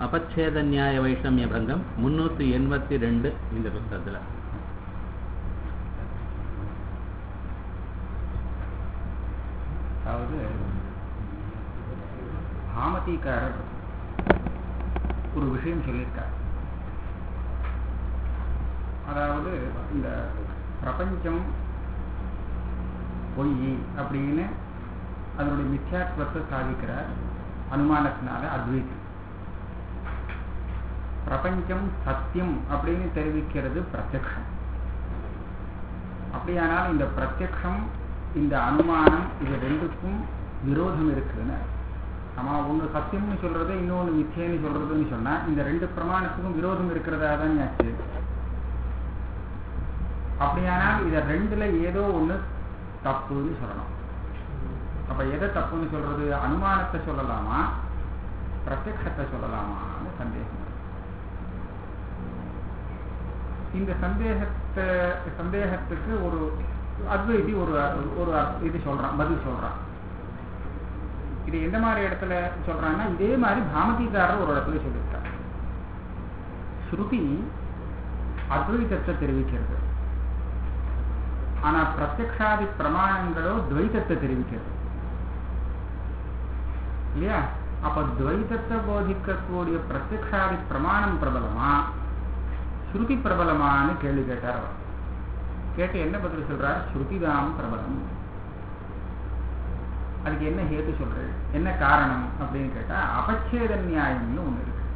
அபச்சேத நியாய வைஷமிய பங்கம் முன்னூத்தி எண்பத்தி ரெண்டு இந்த புத்தகத்துல அதாவது பாமதிக்காரர் ஒரு விஷயம் சொல்லியிருக்கார் அதாவது இந்த பிரபஞ்சம் பொய் அப்படின்னு அதனுடைய மித்யாத்வத்தை சாதிக்கிறார் அனுமானத்தினால அத்வைத்தி பிரபஞ்சம் சத்தியம் அப்படின்னு தெரிவிக்கிறது பிரத்யக்ஷம் அப்படியானால் இந்த பிரத்யக்ஷம் இந்த அனுமானம் இது ரெண்டுக்கும் விரோதம் இருக்குன்னு ஆமா ஒன்று சத்தியம்னு சொல்றது இன்னொன்று மித்தியன்னு சொல்றதுன்னு சொன்னா இந்த ரெண்டு பிரமாணத்துக்கும் விரோதம் இருக்கிறதா தான் ஆச்சு அப்படியானால் இத ரெண்டுல ஏதோ ஒண்ணு தப்புன்னு சொல்லணும் அப்ப எதை தப்புன்னு சொல்றது அனுமானத்தை சொல்லலாமா பிரத்யக்ஷத்தை சொல்லலாமான்னு சந்தேகம் இந்த சந்தேகத்தை சந்தேகத்துக்கு ஒரு அத்வைதி ஒரு ஒரு இது சொல்றான் பதில் சொல்றான் இது எந்த மாதிரி இடத்துல சொல்றாங்கன்னா இதே மாதிரி பாமதிக்காரர் ஒரு இடத்துல சொல்லியிருக்கார் ஸ்ருதி அத்வைதத்தை தெரிவிக்கிறது ஆனா பிரத்யக்ஷாதி பிரமாணங்களோ துவைதத்தை தெரிவிக்கிறது இல்லையா அப்ப துவைதத்தை போதிக்கக்கூடிய பிரத்யக்ஷாதி பிரமாணம் பிரபலமா ஸ்ருதி பிரபலமான்னு கேள்வி கேட்டார் அவர் கேட்டு என்ன பதில் சொல்றார் ஸ்ருதிதாம் பிரபலம் அதுக்கு என்ன ஹேத்து சொல்றது என்ன காரணம் அப்படின்னு கேட்டா அபச்சேத நியாயம்னு ஒண்ணு இருக்கு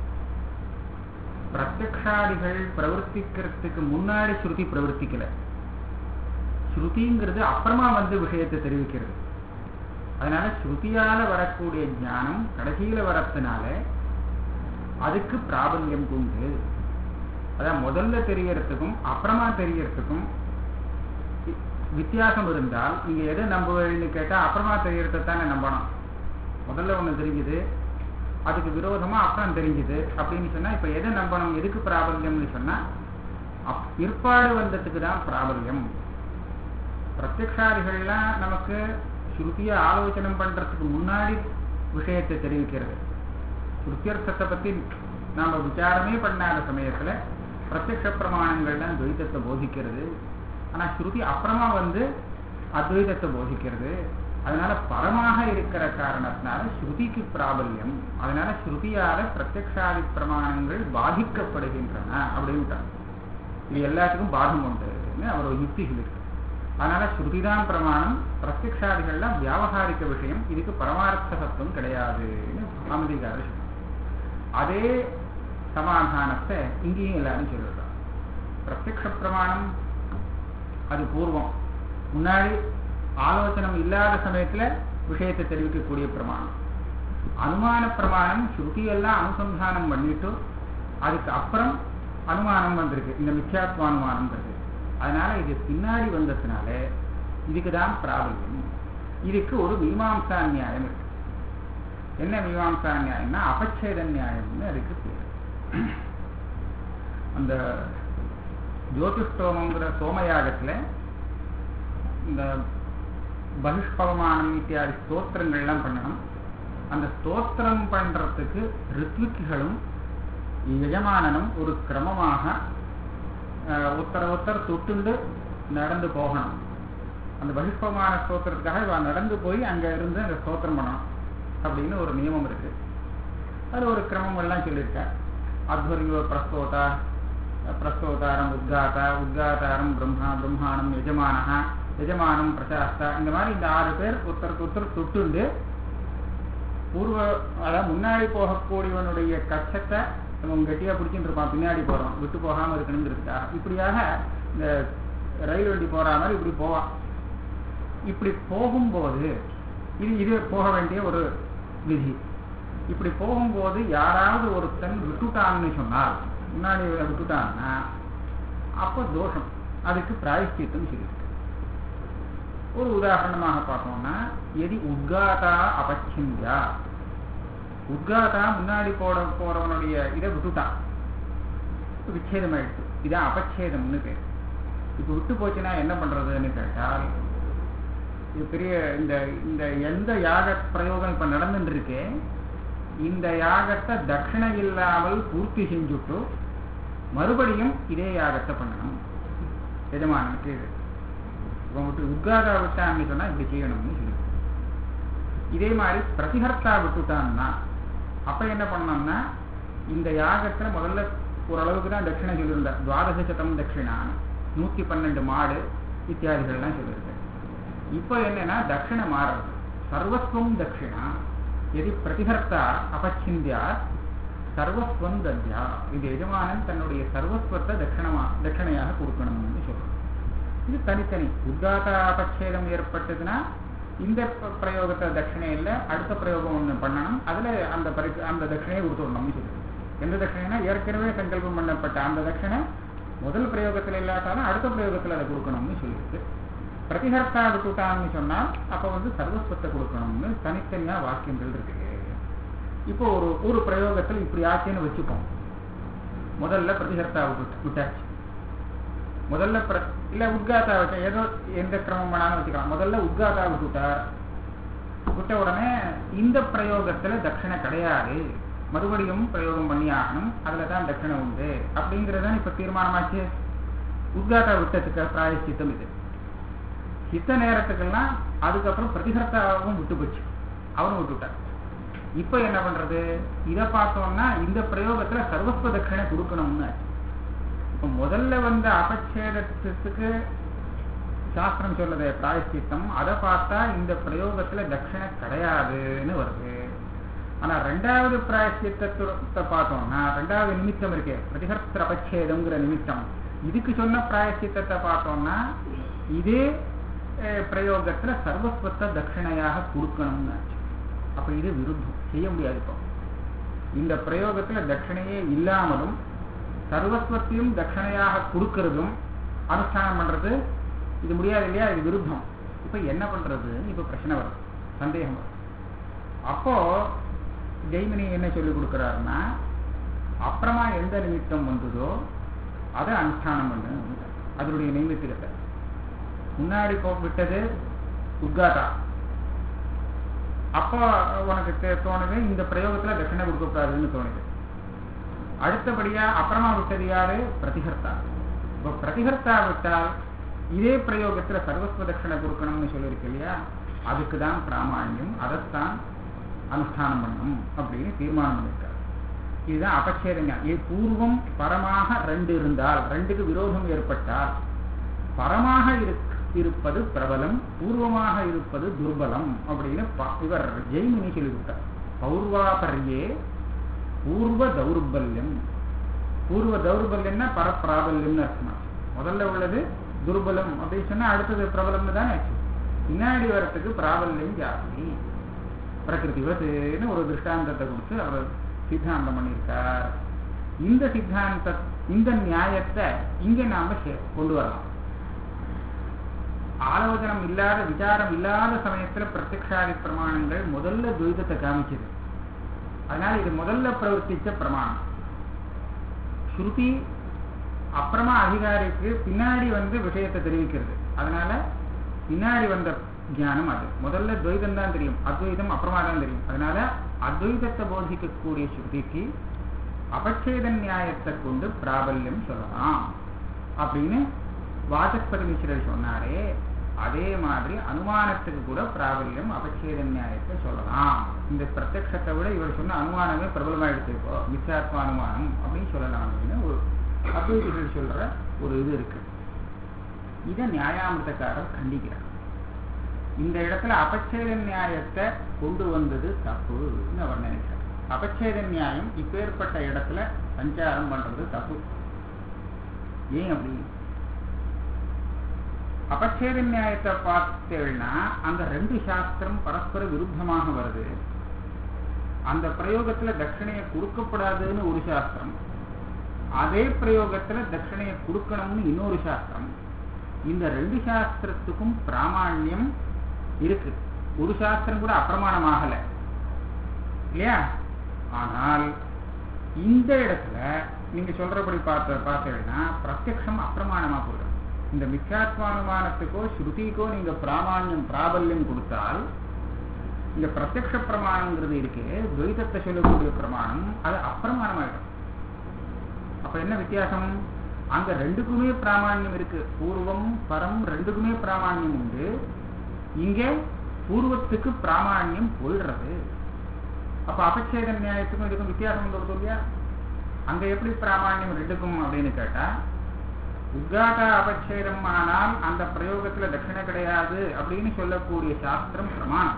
பிரத்யக்ஷாதிகள் பிரவர்த்திக்கிறதுக்கு முன்னாடி ஸ்ருதி பிரவர்த்திக்கல ஸ்ருதிங்கிறது அப்புறமா வந்து விஷயத்தை தெரிவிக்கிறது அதனால ஸ்ருதியால வரக்கூடிய ஞானம் கடைசியில வரத்தினால அதுக்கு பிராபல்யம் உண்டு அதான் முதல்ல தெரியறதுக்கும் அப்புறமா தெரியறதுக்கும் வித்தியாசம் இருந்தால் நீங்க எதை நம்புவீங்கன்னு கேட்டா அப்புறமா தெரியறத தானே நம்பணும் முதல்ல ஒண்ணு தெரிஞ்சுது அதுக்கு விரோதமா அப்புறம் தெரிஞ்சுது அப்படின்னு சொன்னா இப்ப எதை நம்பணும் எதுக்கு பிராபல்யம்னு சொன்னா பிற்பாடு வந்ததுக்கு தான் பிராபல்யம் பிரத்யக்ஷாதிகள்லாம் நமக்கு ஸ்ருதிய ஆலோசனம் பண்றதுக்கு முன்னாடி விஷயத்தை தெரிவிக்கிறது ஸ்ருத்தியர்த்தத்தை பத்தி நாம விசாரமே பண்ணாத சமயத்துல பிரத்யக்ஷ பிரமாணங்கள் தான் துவைதத்தை போதிக்கிறது ஆனா ஸ்ருதி அப்புறமா வந்து அத்வைதத்தை போதிக்கிறது அதனால பரமாக இருக்கிற காரணத்தினால ஸ்ருதிக்கு பிராபல்யம் அதனால ஸ்ருதியால பிரத்யக்ஷாதி பிரமாணங்கள் பாதிக்கப்படுகின்றன அப்படின்ட்டாங்க இது எல்லாத்துக்கும் பாதம் உண்டுன்னு அவர் ஒரு யுக்தி சொல்லியிருக்கு அதனால ஸ்ருதிதான் பிரமாணம் பிரத்யக்ஷாதிகள்லாம் வியாபகாரிக்க விஷயம் இதுக்கு பரமார்த்த சத்துவம் கிடையாதுன்னு அமதிகாரர் சொன்னார் அதே சமாதானத்தை இங்கேயும் எல்லாரும் சொல்லிடுறாங்க பிரத்யக்ஷ பிரமாணம் அது பூர்வம் முன்னாடி ஆலோசனம் இல்லாத சமயத்துல விஷயத்தை தெரிவிக்கக்கூடிய பிரமாணம் அனுமான பிரமாணம் ஸ்ருதியெல்லாம் அனுசந்தானம் பண்ணிட்டு அதுக்கு அப்புறம் அனுமானம் வந்திருக்கு இந்த மித்யாத்வானுமானம்ன்றது அதனால இது பின்னாடி வந்ததுனால இதுக்கு தான் பிராபல்யம் இதுக்கு ஒரு மீமாம்சா நியாயம் இருக்கு என்ன மீமாம்சா நியாயம்னா அபச்சேத நியாயம்னு அதுக்கு பேர் அந்த ஜோதிஷ்டோமங்கிற சோமயாகத்துல இந்த பகிஷ்பவமானம் இத்தியாதி ஸ்தோத்திரங்கள்லாம் பண்ணணும் அந்த ஸ்தோத்திரம் பண்றதுக்கு ரித்விக்குகளும் எஜமானனும் ஒரு கிரமமாக ஒருத்தர ஒருத்தர் தொட்டுண்டு நடந்து போகணும் அந்த பகிஷ்பமான ஸ்தோத்திரத்துக்காக இவ நடந்து போய் அங்க இருந்து அந்த ஸ்தோத்திரம் பண்ணணும் அப்படின்னு ஒரு நியமம் இருக்கு அது ஒரு கிரமம் எல்லாம் சொல்லியிருக்கார் அத்வரியோ பிரஸ்தோதா பிரஸ்தோதாரம் உத்காதா உத்காதாரம் பிரம்மா பிரம்மாணம் எஜமானஹா எஜமானம் பிரசாஸ்தா இந்த மாதிரி இந்த ஆறு பேர் ஒருத்தருக்கு ஒருத்தர் தொட்டுண்டு பூர்வ அதாவது முன்னாடி போகக்கூடியவனுடைய கஷ்டத்தை நம்ம கெட்டியா பிடிச்சிட்டு இருப்பான் பின்னாடி போறோம் விட்டு போகாம இருக்கணுங்கிறதுக்காக இப்படியாக இந்த ரயில் வண்டி போற மாதிரி இப்படி போவான் இப்படி போகும்போது இது இது போக வேண்டிய ஒரு விதி இப்படி போகும்போது யாராவது ஒருத்தன் விட்டுட்டான்னு சொன்னால் முன்னாடி விட்டுட்டான்னா அப்போ தோஷம் அதுக்கு பிராயஷ்டித்தம் சொல்லியிருக்கு ஒரு உதாரணமாக பார்த்தோம்னா எதி உத்காதா அபச்சிந்தியா உத்காதா முன்னாடி போட போறவனுடைய இதை விட்டுட்டான் விச்சேதம் ஆயிடுச்சு இதான் அபச்சேதம்னு பேர் இப்ப விட்டு போச்சுன்னா என்ன பண்றதுன்னு கேட்டால் இது பெரிய இந்த இந்த எந்த யாக பிரயோகம் இப்ப நடந்துட்டு இருக்கே இந்த யாகத்தை தட்சிணை இல்லாமல் பூர்த்தி செஞ்சுட்டு மறுபடியும் இதே யாகத்தை பண்ணணும் எஜமானனுக்கு இது இவன் விட்டு உத்காதா விட்டான்னு சொன்னா இப்படி செய்யணும்னு சொல்லி இதே மாதிரி பிரதிகர்த்தா விட்டுட்டான்னா அப்ப என்ன பண்ணோம்னா இந்த யாகத்துல முதல்ல ஓரளவுக்கு தான் தட்சிணை சொல்லியிருந்த துவாதச சதம் தட்சிணா நூத்தி பன்னெண்டு மாடு இத்தியாதிகள்லாம் சொல்லியிருக்கு இப்போ என்னன்னா தட்சிணை மாறுறது சர்வஸ்வம் தட்சிணா எதி பிரதிகர்த்தா அபச்சிந்தியா சர்வஸ்வம் தத்யா இது எஜமானன் தன்னுடைய சர்வஸ்வத்தை தட்சிணமா தட்சிணையாக கொடுக்கணும்னு சொல்றோம் இது தனித்தனி உத்தாத அபச்சேதம் ஏற்பட்டதுன்னா இந்த ப- பிரயோகத்தை தட்சிணை இல்லை அடுத்த பிரயோகம் ஒன்று பண்ணணும் அதுல அந்த பரி அந்த தட்சிணையை கொடுத்துடணும்னு சொல்லுது எந்த தட்சிணைனா ஏற்கனவே சங்கல்பம் பண்ணப்பட்ட அந்த தட்சிணை முதல் பிரயோகத்துல இல்லாட்டாலும் அடுத்த பிரயோகத்துல அதை கொடுக்கணும்னு சொல்லியிருக்கு பிரதிகர்த்தா விட்டுட்டான்னு சொன்னால் அப்ப வந்து சர்வஸ்வத்தை கொடுக்கணும்னு தனித்தனியா வாக்கியங்கள் இருக்கு இப்போ ஒரு ஒரு பிரயோகத்தில் இப்படி ஆச்சுன்னு வச்சுப்போம் முதல்ல பிரதிகர்த்தா விட்டு விட்டாச்சு முதல்ல பிர இல்ல உத்காத்தா விட்ட ஏதோ எந்த கிரமம் வேணாலும் வச்சுக்கலாம் முதல்ல உத்காத்தா விட்டுட்டார் விட்ட உடனே இந்த பிரயோகத்துல தட்சிணை கிடையாது மறுபடியும் பிரயோகம் பண்ணி ஆகணும் அதுல தான் தட்சிணை உண்டு அப்படிங்கறதுதான் இப்ப தீர்மானமாச்சு உத்காத்தா விட்டதுக்கு பிராயச்சித்தம் இது சித்த நேரத்துக்கெல்லாம் அதுக்கப்புறம் பிரதிகர்த்தாவும் விட்டு போச்சு அவனும் விட்டுட்டான் இப்ப என்ன பண்றது இத பார்த்தோம்னா இந்த பிரயோகத்துல சர்வஸ்வ தட்சிணை கொடுக்கணும்னு ஆச்சு. இப்ப முதல்ல வந்த அபச்சேதத்துக்கு சாஸ்திரம் சொல்லுது பிராயச்சித்தம் அதை பார்த்தா இந்த பிரயோகத்துல தட்சிணை கிடையாதுன்னு வருது ஆனா ரெண்டாவது பிராயச்சித்தத்தை பார்த்தோம்னா ரெண்டாவது நிமித்தம் இருக்கே பிரதிகர்த்த அபச்சேதம்ங்கிற நிமித்தம் இதுக்கு சொன்ன பிராயச்சித்தத்தை பார்த்தோம்னா இதே அஹ், பிரயோகத்துல சர்வஸ்வத்தை தட்சிணையாக கொடுக்கணும்னு ஆச்சு. அப்ப இது விருத்தம் செய்ய முடியாது இப்போ இந்த பிரயோகத்துல தட்சிணையே இல்லாமலும் சர்வஸ்வத்தையும் தட்சிணையாக கொடுக்கறதும் அனுஷ்டானம் பண்றது இது முடியாது இல்லையா இது விருத்தம் இப்ப என்ன பண்றது இப்ப பிரச்சனை வரும் சந்தேகம் வரும் அப்போ ஜெய்மினி என்ன சொல்லி கொடுக்கிறாருன்னா அப்புறமா எந்த நிமித்தம் வந்ததோ அதை அனுஷ்டானம் பண்ணு அதனுடைய நைமித்திகத்தை முன்னாடி போ விட்டது உத்காதா அப்போ உனக்கு தே- தோணுது இந்த பிரயோகத்துல தட்சிணை கொடுக்கக்கூடாதுன்னு தோணுது அடுத்தபடியா அப்புறமா விட்டது யாரு பிரதிகர்த்தா இப்போ பிரதிகர்த்தா விட்டால் இதே பிரயோகத்துல சர்வஸ்வ தட்சிணை கொடுக்கணும்னு சொல்லியிருக்கு இல்லையா அதுக்கு தான் பிராமாண்யம் அதைத்தான் அனுஷ்டானம் பண்ணணும் அப்படின்னு தீர்மானம் பண்ணிருக்காரு இதுதான் அபச்சேதங்க இது பூர்வம் பரமாக ரெண்டு இருந்தால் ரெண்டுக்கு விரோதம் ஏற்பட்டால் பரமாக இருக்- இருப்பது பிரபலம் பூர்வமாக இருப்பது துர்பலம் அப்படின்னு ப- இவர் ஜெய்மினி சொல்லிவிட்டார் பௌர்வாபரியே பூர்வ தௌர்பல்யம் பூர்வ தௌர்பல்யம்னா பரப்பிராபல்யம்னு அர்த்தம் முதல்ல உள்ளது துர்பலம் அப்படின்னு சொன்னா அடுத்தது பிரபலம்னு தானே ஆச்சு பின்னாடி வரத்துக்கு பிராபல்யம் ஜாஸ்தி பிரகிருதிவத்துன்னு ஒரு திருஷ்டாந்தத்தை கொடுத்து அவர் சித்தாந்தம் பண்ணியிருக்கார் இந்த சித்தாந்த இந்த நியாயத்தை இங்க நாம சே- கொண்டு வரலாம் ஆலோசனம் இல்லாத விசாரம் இல்லாத சமயத்துல பிரத்யக்ஷாதி பிரமாணங்கள் முதல்ல துவைதத்தை காமிச்சது அதனால இது முதல்ல பிரவர்த்திச்ச பிரமாணம் ஸ்ருதி அப்புறமா அதிகாரிக்கு பின்னாடி வந்து விஷயத்தை தெரிவிக்கிறது அதனால பின்னாடி வந்த ஞானம் அது முதல்ல துவைதம் தான் தெரியும் அத்வைதம் அப்புறமா தான் தெரியும் அதனால அத்வைதத்தை போதிக்கக்கூடிய ஸ்ருதிக்கு அபச்சேத நியாயத்தை கொண்டு பிராபல்யம் சொல்லலாம் அப்படின்னு வாசஸ்பதி மிஸ்ரர் சொன்னாரே அதே மாதிரி அனுமானத்துக்கு கூட பிராபல்யம் அபச்சேத நியாயத்தை சொல்லலாம் இந்த பிரத்யக்ஷத்தை விட இவர் சொன்ன அனுமானமே பிரபலமாயிடுச்சு இப்போ மிச்சாத்ம அனுமானம் அப்படின்னு சொல்லலாம் அப்படின்னு ஒரு அத்வைதிகள் சொல்ற ஒரு இது இருக்கு இதை நியாயாமிர்தக்காரர் கண்டிக்கிறார் இந்த இடத்துல அபச்சேத நியாயத்தை கொண்டு வந்தது தப்புன்னு அவர் நினைக்கிறார் அபச்சேத நியாயம் இப்பேற்பட்ட இடத்துல சஞ்சாரம் பண்றது தப்பு ஏன் அப்படி அபச்சேத நியாயத்தை பார்த்தேன்னா அந்த ரெண்டு சாஸ்திரம் பரஸ்பர விருத்தமாக வருது அந்த பிரயோகத்துல தட்சிணையை கொடுக்கப்படாதுன்னு ஒரு சாஸ்திரம் அதே பிரயோகத்துல தட்சிணையை கொடுக்கணும்னு இன்னொரு சாஸ்திரம் இந்த ரெண்டு சாஸ்திரத்துக்கும் பிராமாண்யம் இருக்கு ஒரு சாஸ்திரம் கூட அப்பிரமாணமாகல இல்லையா ஆனால் இந்த இடத்துல நீங்க சொல்றபடி பார்த்த பார்த்தீங்கன்னா பிரத்யக்ஷம் அப்பிரமாணமா போயிடும் இந்த மித்யாத்மானுமானத்துக்கோ ஸ்ருதிக்கோ நீங்க பிராமாண்யம் பிராபல்யம் கொடுத்தால் இங்க பிரத்யக்ஷ பிரமாணங்கிறது இருக்கே துவைதத்தை சொல்லக்கூடிய பிரமாணம் அது அப்பிரமாணமாயிடும் அப்ப என்ன வித்தியாசம் அங்க ரெண்டுக்குமே பிராமாண்யம் இருக்கு பூர்வம் பரம் ரெண்டுக்குமே பிராமாண்யம் உண்டு இங்கே பூர்வத்துக்கு பிராமாண்யம் போயிடுறது அப்ப அபச்சேத நியாயத்துக்கும் இதுக்கும் வித்தியாசம் வருது இல்லையா அங்க எப்படி பிராமாண்யம் ரெண்டுக்கும் அப்படின்னு கேட்டா உத்காத அபச்சேதம் ஆனால் அந்த பிரயோகத்துல தட்சிணை கிடையாது அப்படின்னு சொல்லக்கூடிய சாஸ்திரம் பிரமாணம்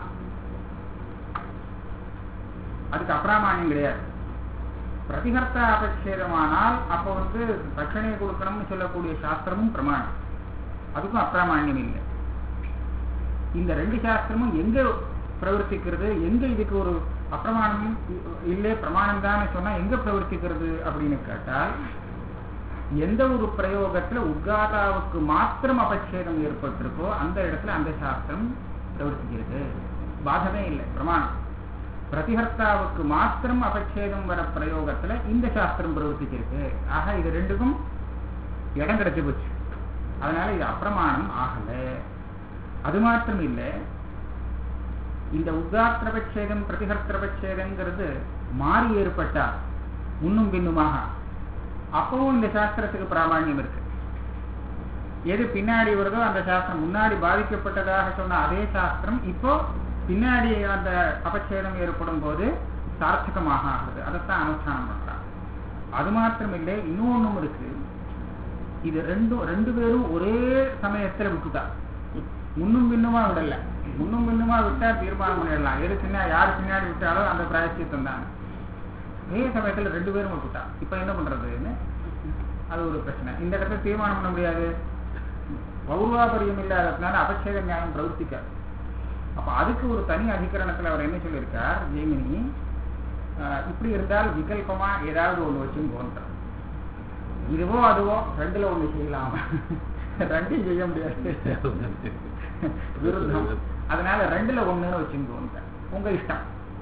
அதுக்கு அப்பிராமாண்யம் கிடையாது பிரதிகர்த்த அபச்சேதமானால் அப்ப வந்து தட்சணையை கொடுக்கணும்னு சொல்லக்கூடிய சாஸ்திரமும் பிரமாணம் அதுக்கும் அப்பிராமாண்யம் இல்லை இந்த ரெண்டு சாஸ்திரமும் எங்க பிரவர்த்திக்கிறது எங்க இதுக்கு ஒரு அப்பிரமாணம் இல்லை பிரமாணம் தான் சொன்னா எங்க பிரவர்த்திக்கிறது அப்படின்னு கேட்டால் எந்த ஒரு பிரயோகத்துல உத்காதாவுக்கு மாத்திரம் அபச்சேதம் ஏற்பட்டிருக்கோ அந்த இடத்துல அந்த சாஸ்திரம் பிரவர்த்திக்கிறது பாதமே இல்லை பிரமாணம் பிரதிகர்த்தாவுக்கு மாத்திரம் அபச்சேதம் வர பிரயோகத்துல இந்த சாஸ்திரம் பிரவர்த்திச்சிருக்கு ஆக இது ரெண்டுக்கும் இடம் கிடைச்சு போச்சு அதனால இது அப்பிரமாணம் ஆகல அது மாத்திரம் இல்லை இந்த உத்காத்திரபட்சேதம் பிரதிகர்த்திரபட்சேதங்கிறது மாறி ஏற்பட்டா முன்னும் பின்னுமாக அப்பவும் இந்த சாஸ்திரத்துக்கு பிராமாண்யம் இருக்கு எது பின்னாடி வருதோ அந்த சாஸ்திரம் முன்னாடி பாதிக்கப்பட்டதாக சொன்ன அதே சாஸ்திரம் இப்போ பின்னாடி அந்த அபச்சேதம் ஏற்படும் போது சார்த்தகமாக ஆகுது அதைத்தான் அனுஷ்டானம் பண்றாங்க அது மாத்திரம் இல்லை இன்னொன்னும் இருக்கு இது ரெண்டும் ரெண்டு பேரும் ஒரே சமயத்துல விட்டுட்டா முன்னும் பின்னுமா விடல முன்னும் பின்னுமா விட்டா தீர்மானம் பண்ணிடலாம் எது பின்னாடி யார் பின்னாடி விட்டாலும் அந்த பிராயசித்தம் தான் ஒரே சமயத்துல ரெண்டு பேரும் விட்டுட்டா இப்ப என்ன பண்றதுன்னு அது ஒரு பிரச்சனை இந்த இடத்துல தீர்மானம் பண்ண முடியாது பௌர்வாபரியம் இல்லாததுனால அபச்சேத நியாயம் பிரவர்த்திக்காது அப்ப அதுக்கு ஒரு தனி அதிகரணத்துல அவர் என்ன சொல்லியிருக்கார் ஜெய்மினி இப்படி இருந்தால் விகல்பமா ஏதாவது ஒண்ணு வச்சுன்னு தோன்றார் இதுவோ அதுவோ ரெண்டுல ஒண்ணு செய்யலாம் ரெண்டையும் செய்ய முடியாது விருத்தம் அதனால ரெண்டுல ஒண்ணுன்னு வச்சுன்னு தோன்றார் உங்க இஷ்டம்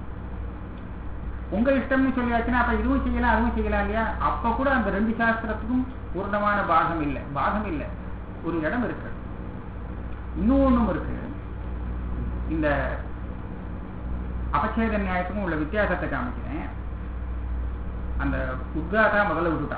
உங்க இஷ்டம்னு சொல்லியாச்சுன்னா அப்ப இதுவும் செய்யலாம் அதுவும் செய்யலாம் இல்லையா அப்ப கூட அந்த ரெண்டு சாஸ்திரத்துக்கும் பூர்ணமான பாகம் இல்லை பாகம் இல்லை ஒரு இடம் இருக்கு இன்னொன்னும் இருக்கு இந்த அபச்சேத நியாயத்துக்கும் உள்ள வித்தியாசத்தை காமிக்கிறேன் அந்த உத்காதா முதல்ல விட்டுட்டா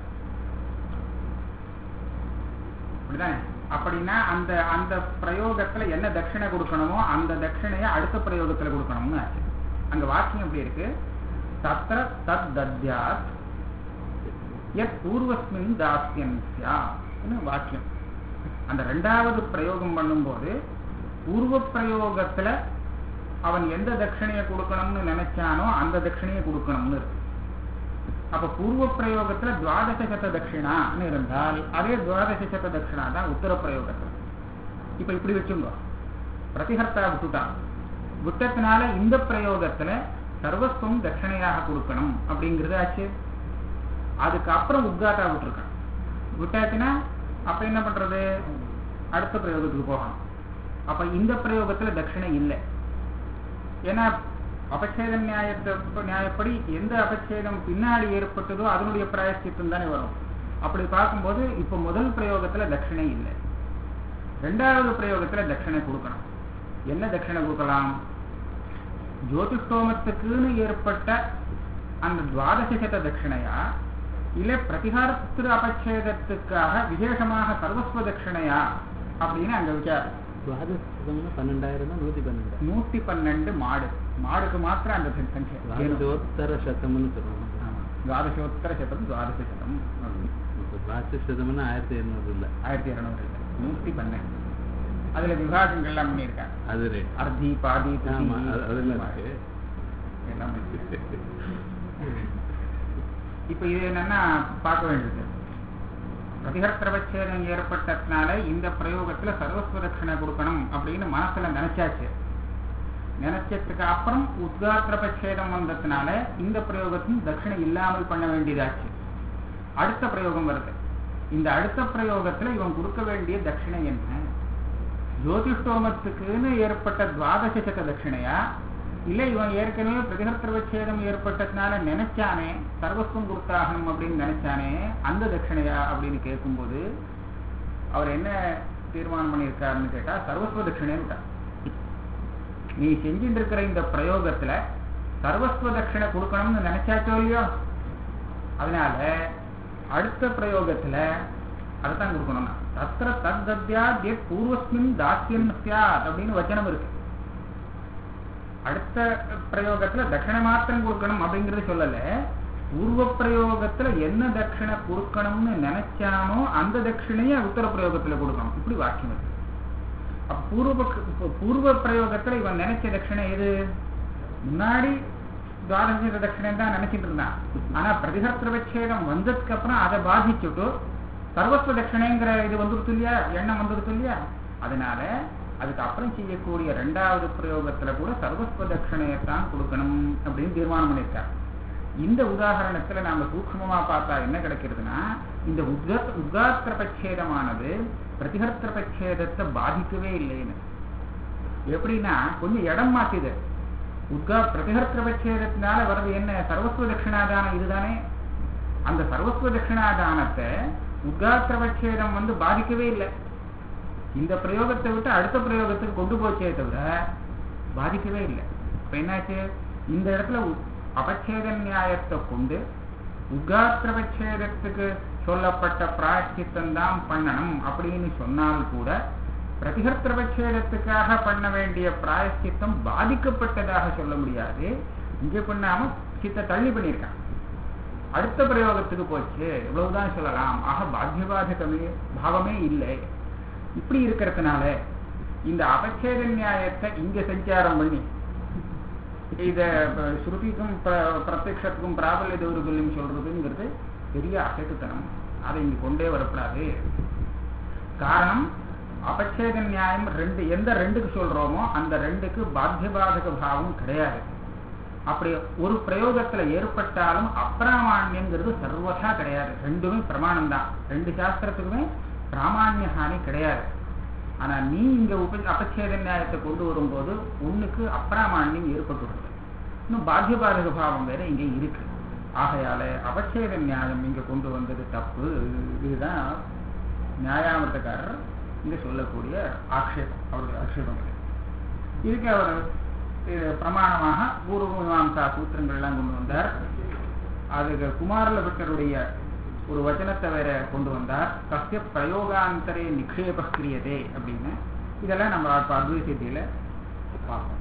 அப்படிதானே அப்படின்னா அந்த அந்த பிரயோகத்துல என்ன தட்சிணை கொடுக்கணுமோ அந்த தட்சிணையை அடுத்த பிரயோகத்துல கொடுக்கணும்னு ஆச்சு அங்க வாக்கியம் எப்படி இருக்கு தத்திர தத் தத்யாத் எத் பூர்வஸ்மின் தாஸ்யன் வாக்கியம் அந்த ரெண்டாவது பிரயோகம் பண்ணும்போது பூர்வ பிரயோகத்துல அவன் எந்த தட்சிணையை கொடுக்கணும்னு நினைச்சானோ அந்த தட்சிணையை கொடுக்கணும்னு இருக்கு அப்ப பூர்வ பிரயோகத்துல துவாதச சத தட்சிணான்னு இருந்தால் அதே துவாதச சத தட்சிணா தான் உத்தர பிரயோகத்துல இப்ப இப்படி வச்சுங்க பிரதிகர்த்தா விட்டுட்டான் விட்டத்தினால இந்த பிரயோகத்துல சர்வஸ்வம் தட்சிணையாக கொடுக்கணும் அப்படிங்கிறது ஆச்சு அதுக்கப்புறம் உத்காட்டா விட்டுருக்கான் விட்டாச்சுன்னா அப்ப என்ன பண்றது அடுத்த பிரயோகத்துக்கு போகணும் அப்ப இந்த பிரயோகத்துல தட்சிணை இல்லை ஏன்னா அபச்சேத நியாயத்தை நியாயப்படி எந்த அபச்சேதம் பின்னாடி ஏற்பட்டதோ அதனுடைய பிராயஷ்சித்தம் தானே வரும் அப்படி பார்க்கும்போது இப்ப முதல் பிரயோகத்துல தட்சிணை இல்லை ரெண்டாவது பிரயோகத்துல தட்சிணை கொடுக்கணும் என்ன தட்சிணை கொடுக்கலாம் ஜோதிஷ்டோமத்துக்குன்னு ஏற்பட்ட அந்த துவாதச சத தட்சிணையா இல்ல பிரதிகாரத்திரு அபச்சேதத்துக்காக விசேஷமாக சர்வஸ்வ தட்சிணையா அப்படின்னு அங்க விசாரம் பன்னெண்டாயிரம் நூத்தி பன்னெண்டு நூத்தி பன்னெண்டு மாடு மாடுக்கு மாத்திரம் அந்த சங்கியா துவாதசோத்தர சதம்னு சொல்லுவாங்க துவாதசோத்தர சதம் துவாதச சதம் துவாதச சதம்னு ஆயிரத்தி இருநூறு இல்ல ஆயிரத்தி இருநூறு இல்லை நூத்தி பன்னெண்டு அதுல விவாகங்கள்லாம் பண்ணியிருக்காங்க அது ரேட் அர்த்தி பாதி ஆமா அது- அதெல்லாம் இருக்கு எல்லாம் இருக்கு. இப்ப இது என்னன்னா பார்க்க வேண்டியது பிரதிகர்த்திரபச்சேதம் ஏற்பட்டதுனால இந்த பிரயோகத்துல சர்வஸ்வ தட்சிணை கொடுக்கணும் அப்படின்னு மனசுல நினைச்சாச்சு நினைச்சதுக்கு அப்புறம் உத்காத்திரபச்சேதம் வந்ததுனால இந்த பிரயோகத்தின் தட்சிணை இல்லாமல் பண்ண வேண்டியதாச்சு அடுத்த பிரயோகம் வருது இந்த அடுத்த பிரயோகத்துல இவன் கொடுக்க வேண்டிய தட்சிணை என்ன ஜோதிஷ்டோமத்துக்குன்னு ஏற்பட்ட துவாதச சத தட்சிணையா இல்ல இவன் ஏற்கனவே பிரதிகர்த்திரவச்சேதம் ஏற்பட்டதுனால நினைச்சானே சர்வஸ்வம் கொடுத்தாகணும் அப்படின்னு நினைச்சானே அந்த தட்சிணையா அப்படின்னு கேட்கும்போது அவர் என்ன தீர்மானம் பண்ணியிருக்காருன்னு கேட்டா சர்வஸ்வ தட்சிணைன்னு நீ செஞ்சுட்டு இருக்கிற இந்த பிரயோகத்துல சர்வஸ்வ தட்சிணை கொடுக்கணும்னு நினைச்சாச்சோ இல்லையோ அதனால அடுத்த பிரயோகத்துல அதைத்தான் கொடுக்கணும் தத்திர தத்தத்யாத்ய பூர்வஸ்மின் தாஸ்யம் சியாத் அப்படின்னு வச்சனம் இருக்கு அடுத்த பிரயோகத்துல தட்சிணை மாத்திரம் கொடுக்கணும் அப்படிங்கறது சொல்லல பூர்வ பிரயோகத்துல என்ன தட்சிணை கொடுக்கணும்னு நினைச்சானோ அந்த தட்சிணையை உத்தர பிரயோகத்துல கொடுக்கணும் இப்படி வாக்கியம் இருக்கு அப்ப பூர்வ பூர்வ பிரயோகத்துல இவன் நினைச்ச தட்சிணை எது முன்னாடி துவாதச தட்சிணை தான் நினைச்சிட்டு இருந்தான் ஆனா பிரதிகர்த்த விச்சேதம் வந்ததுக்கு அப்புறம் அதை பாதிச்சுட்டு சர்வஸ்வ தட்சிணைங்கிற இது வந்துருத்து இல்லையா எண்ணம் வந்துருத்து இல்லையா அதனால அதுக்கு அப்புறம் செய்யக்கூடிய ரெண்டாவது பிரயோகத்துல கூட சர்வஸ்வ தட்சிணையத்தான் கொடுக்கணும் அப்படின்னு தீர்மானம் பண்ணியிருக்கார் இந்த உதாரணத்துல நாம சூக்மமா பார்த்தா என்ன கிடைக்கிறதுனா இந்த உத்கத் உத்காத்திர பட்சேதமானது பிரதிகர்த்த பட்சேதத்தை பாதிக்கவே இல்லைன்னு எப்படின்னா கொஞ்சம் இடம் மாத்திது உத்கா பிரதிகர்த்த பட்சேதத்தினால வர்றது என்ன சர்வஸ்வ தட்சிணாதானம் இதுதானே அந்த சர்வஸ்வ தட்சிணாதானத்தை உத்காத்திர பட்சேதம் வந்து பாதிக்கவே இல்லை இந்த பிரயோகத்தை விட்டு அடுத்த பிரயோகத்துக்கு கொண்டு போச்சே தவிர பாதிக்கவே இல்லை இப்ப என்னாச்சு இந்த இடத்துல அபச்சேத நியாயத்தை கொண்டு உத்காத்திரபட்சேதத்துக்கு சொல்லப்பட்ட பிராயச்சித்தம் தான் பண்ணணும் அப்படின்னு சொன்னால் கூட பிரதிகர்த்திரபட்சேதத்துக்காக பண்ண வேண்டிய பிராயச்சித்தம் பாதிக்கப்பட்டதாக சொல்ல முடியாது இங்கே பண்ணாம சித்த தள்ளி பண்ணியிருக்கான் அடுத்த பிரயோகத்துக்கு போச்சு இவ்வளவுதான் சொல்லலாம் ஆக பாத்தியபாதகமே பாவமே இல்லை இப்படி இருக்கிறதுனால இந்த அபச்சேத நியாயத்தை இங்க சஞ்சாரம் பண்ணி இத ஸ்ருதிக்கும் பிரத்யக்ஷத்துக்கும் பிராபல்ய தௌர்பல்யம் சொல்றதுங்கிறது பெரிய அசட்டுத்தனம் அதை இங்க கொண்டே வரக்கூடாது காரணம் அபச்சேத நியாயம் ரெண்டு எந்த ரெண்டுக்கு சொல்றோமோ அந்த ரெண்டுக்கு பாத்தியபாதக பாவம் கிடையாது அப்படி ஒரு பிரயோகத்துல ஏற்பட்டாலும் அப்பிராமான்யங்கிறது சர்வசா கிடையாது ரெண்டுமே பிரமாணம் தான் ரெண்டு சாஸ்திரத்துக்குமே பிராமான்ய ஹானி கிடையாது ஆனா நீ இங்க உப அபச்சேத நியாயத்தை கொண்டு வரும்போது உன்னுக்கு அப்பிராமான்யம் ஏற்பட்டுள்ளது இன்னும் பாத்தியபாதக பாவம் வேற இங்க இருக்கு ஆகையால அபச்சேத நியாயம் இங்க கொண்டு வந்தது தப்பு இதுதான் நியாயாமிரதக்காரர் இங்க சொல்லக்கூடிய ஆக்ஷேபம் அவருடைய ஆக்ஷேபம் இதுக்கு அவர் பிரமாணமாக பூர்வ மீமாசா சூத்திரங்கள்லாம் கொண்டு வந்தார் அதுக்கு குமாரல பட்டருடைய ஒரு வச்சனத்தை வேற கொண்டு வந்தார் சசிய பிரயோகாந்தரே நிக்ஷேப கிரியதே அப்படின்னு இதெல்லாம் நம்ம அத்வைசியத்தில பார்ப்போம்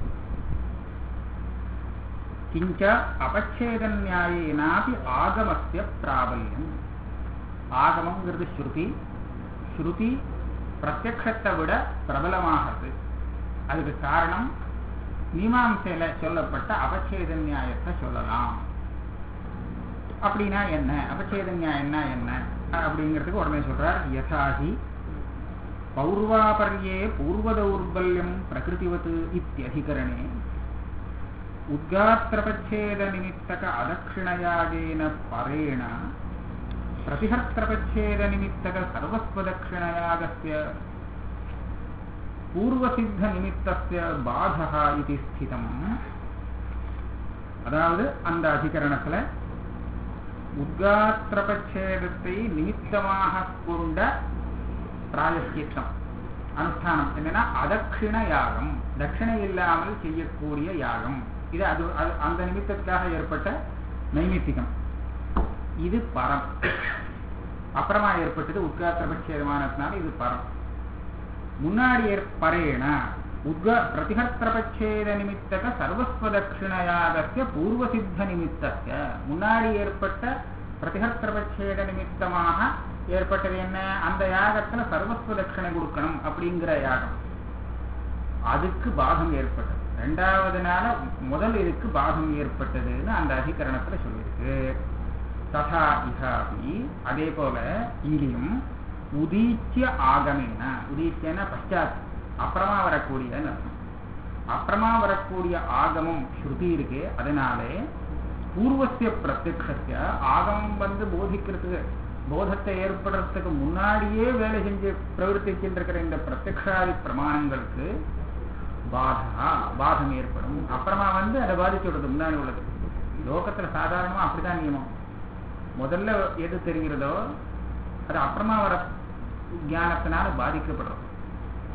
கிஞ்ச அபச்சேத நியாயேனாபி ஆகமஸ்ய பிராபல்யம் ஆகமங்கிறது ஸ்ருதி ஸ்ருதி பிரத்யக்ஷத்தை விட பிரபலமாகிறது அதுக்கு காரணம் மீமாசையில சொல்லப்பட்ட அபச்சேத நியாயத்தை சொல்லலாம் அப்படின்னா என்ன அபச்சேத நியாயம்னா என்ன அப்படிங்கிறதுக்கு உடனே சொல்றார் யசாஹி பௌர்வாபர்யே பூர்வதௌர்பல்யம் பிரகிருதிவத் இத்தியதிகரணே உத்காத்திரபச்சேத நிமித்தக அதக்ஷிணயாகேன பரேண பிரதிஹர்த்திரபச்சேத நிமித்தக சர்வஸ்வதக்ஷிணயாகஸ்ய பூர்வசித்த நிமித்தஸ்ய பாதகா இது ஸ்திதம் அதாவது அந்த அதிகரணத்துல உத்காத்திரபச்சேதத்தை நிமித்தமாக கொண்ட பிராயஷ்சித்தம் அனுஷ்டானம் என்னன்னா அதட்சிண யாகம் தட்சிணை இல்லாமல் செய்யக்கூடிய யாகம் இது அது அந்த நிமித்தத்துக்காக ஏற்பட்ட நைமித்திகம் இது பரம் அப்புறமா ஏற்பட்டது உத்காத்திரபட்சேதமானதுனால இது பரம் முன்னாடி ஏற்பரேன உத்க பிரதிகர்த்திரபட்சேத நிமித்தக சர்வஸ்வதட்சிணயாகத்திய பூர்வசித்த நிமித்தத்திய முன்னாடி ஏற்பட்ட பிரதிகர்த்திரபட்சேத நிமித்தமாக ஏற்பட்டது என்ன அந்த யாகத்துல சர்வஸ்வ தட்சிணை கொடுக்கணும் அப்படிங்கிற யாகம் அதுக்கு பாகம் ஏற்பட்டது ரெண்டாவது நாள முதல் இதுக்கு பாகம் ஏற்பட்டதுன்னு அந்த அதிகரணத்துல சொல்லியிருக்கு ததா இகாபி அதே போல இங்கேயும் உதீச்சிய ஆகமேன உதீச்சியன பశ్చాத் அப்புறமா வரக்கூடிய அர்த்தம் அப்புறமா வரக்கூடிய ஆகமம் ஸ்ருதி இருக்கு அதனாலே பூர்வசிய பிரத்யக்ஷத்திய ஆகமம் வந்து போதிக்கிறதுக்கு போதத்தை ஏற்படுறதுக்கு முன்னாடியே வேலை செஞ்சு பிரவர்த்திக்கின்ற இந்த பிரத்யக்ஷாதி பிரமாணங்களுக்கு பாதா பாதம் ஏற்படும் அப்புறமா வந்து அதை பாதிச்சு விடுறது முன்னாடி உள்ளது லோகத்துல சாதாரணமா அப்படிதான் நியமம் முதல்ல எது தெரிகிறதோ அது அப்புறமா வர ஞானத்தினால பாதிக்கப்படுறது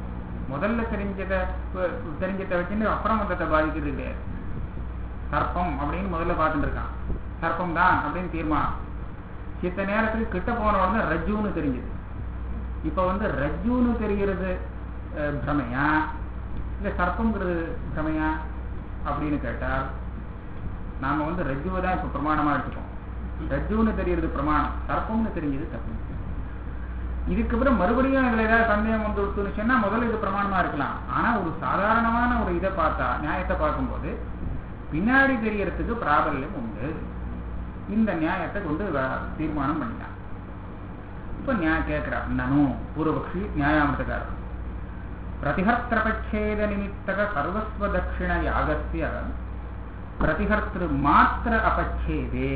முதல்ல தெரிஞ்சதை அஹ், தெரிஞ்சதை வச்சுட்டு அப்புறம் மொத்தத்தை பாதிக்கிறது கிடையாது சர்ப்பம் அப்படின்னு முதல்ல பார்த்துட்டு இருக்கான் சர்ப்பம் தான் அப்படின்னு தீர்மானம் சித்த நேரத்துக்கு கிட்ட போன உடனே ரஜ்ஜுன்னு தெரிஞ்சது இப்ப வந்து ரஜ்ஜுன்னு தெரிகிறது அஹ், பிரமையா இல்ல சர்ப்பங்கிறது பிரமையா அப்படின்னு கேட்டால் நாம வந்து ரஜ்ஜுவை தான் இப்ப பிரமாணமா எடுத்துக்கோம் ரஜ்ஜுன்னு தெரியறது பிரமாணம் சர்ப்பம்னு தெரிஞ்சது தப்பு இதுக்கப்புறம் மறுபடியும் இதுல ஏதாவது சந்தேகம் வந்து விட்டுன்னு சொன்னா முதல்ல இது பிரமாணமா இருக்கலாம் ஆனா ஒரு சாதாரணமான ஒரு இதை பார்த்தா நியாயத்தை பார்க்கும்போது பின்னாடி தெரியறதுக்கு பிராபல்யம் உண்டு இந்த நியாயத்தை கொண்டு வ- தீர்மானம் பண்ணிட்டான் இப்ப நியாயம் கேட்கிறார் நனு பூர்வபக்ஷி நியாயாமிரதக்காரர் பிரதிஹர்த்திரபட்சேத நிமித்தக சர்வஸ்வ தட்சிண யாகஸ்ய பிரதிஹர்த்திரு மாத்திர அபச்சேதே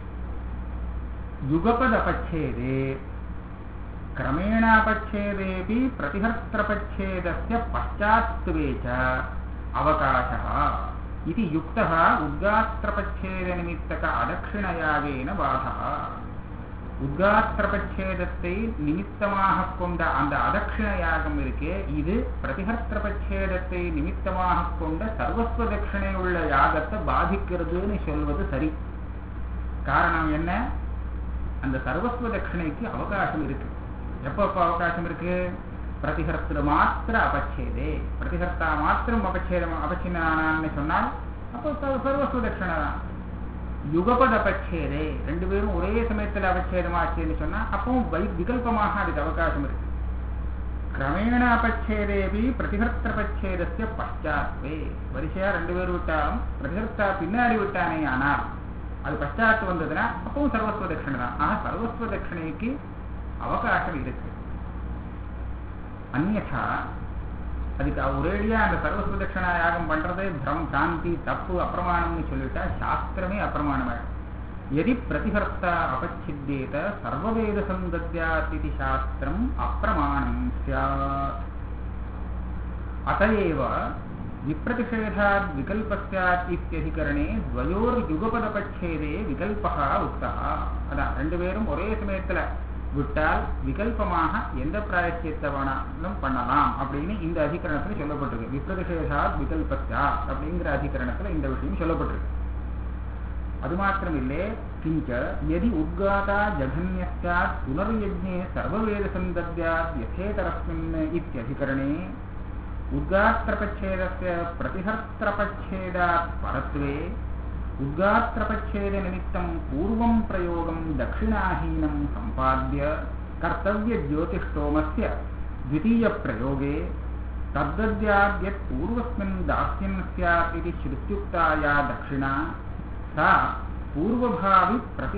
யுகபத் அபச்சேதே क्रमेणापच्छेदेऽपि प्रतिहर्त्रपच्छेदस्य पश्चात्त्वे च अवकाशः इति युक्तः उद्गात्रपच्छेदनिमित्तक अदक्षिणयागेन बाधः உத்காத்திரபட்சேதத்தை நிமித்தமாக கொண்ட அந்த அதட்சிண யாகம் இருக்கே இது பிரதிஹர்த்திரபட்சேதத்தை நிமித்தமாக கொண்ட சர்வஸ்வ தட்சிணை உள்ள யாகத்தை பாதிக்கிறதுன்னு சொல்வது சரி காரணம் என்ன அந்த சர்வஸ்வ தட்சிணைக்கு அவகாசம் இருக்கு எப்போ எப்போ அவகாசம் இருக்கு பிரதிஹர்த்திர மாத்திர அபச்சேதே பிரதிஹர்த்தா மாத்திரம் அபச்சேதம் அபச்சின்னான்னு சொன்னால் அப்போ ச- சர்வஸ்வ தட்சிணை தான் யுகபத அபச்சேதே ரெண்டு பேரும் ஒரே சமயத்தில் அபச்சேதமாச்சுன்னு சொன்னா அப்பவும் வை விகல்பமாக அதுக்கு அவகாசம் இருக்கு கிரமேண அபச்சேதேபி பிரதிஹர்த்தபச்சேதஸ்ய பశ్చాத்வே வரிசையா ரெண்டு பேர் விட்டாலும் பிரதிஹர்த்தா பின்னாடி விட்டானே ஆனால் அது பశ్చాத்து வந்ததுன்னா அப்பவும் சர்வஸ்வ தட்சிணை தான் ஆனா சர்வஸ்வ தட்சிணைக்கு அவகாசம் இருக்கு அந்நா அதுக்கு ஒரேடியா அந்த சர்வஸ்வ தட்சிணா யாகம் பண்றதே பிரம் பிராந்தி தப்பு அப்பிரமாணம்னு சொல்லிட்டா சாஸ்திரமே அப்பிரமாணமாயிடும் எதி பிரதிஹர்த்தா அபச்சித்தேத சர்வவேத சந்தத்யாத் இது சாஸ்திரம் அப்பிரமாணம் ஸ்யாத் அतएव विप्रतिषेधात् विकल्पस्यात् इत्यधिकरणे द्वयोर्युगपदपच्छेदे विकल्पः उक्तः அதான் ரெண்டு பேரும் ஒரே சமயத்துல விட்டால் விகல்பமாக எந்த பிராயச்சியத்தை வேணாலும் பண்ணலாம் அப்படின்னு இந்த அதிகரணத்துல சொல்லப்பட்டிருக்கு விப்ரதிஷேதாத் விகல்பஸ்யாத் அப்படிங்கிற அதிகரணத்துல இந்த விஷயம் சொல்லப்பட்டிருக்கு அது மாத்திரமில்லே கிஞ்ச யதி உத்காதா ஜகன்யஸ்யாத் புனர்யஜ்ஞே சர்வவேதசந்தத்யாத் யथेतरस्मिन् इत्यधिकरणे उद्गात्रपच्छेदस्य प्रतिहर्त्रपच्छेदात् परत्वे उद्गात्रपच्छेदनिमित्तं पूर्वं प्रयोगं दक्षिणाहीनं सम्पाद्य कर्तव्यज्योतिष्टोमस्य द्वितीयप्रयोगे तद्दद्याद्यत् पूर्वस्मिन् दास्यं स्यात् इति श्रुत्युक्ता या दक्षिणा सा पूर्वभावि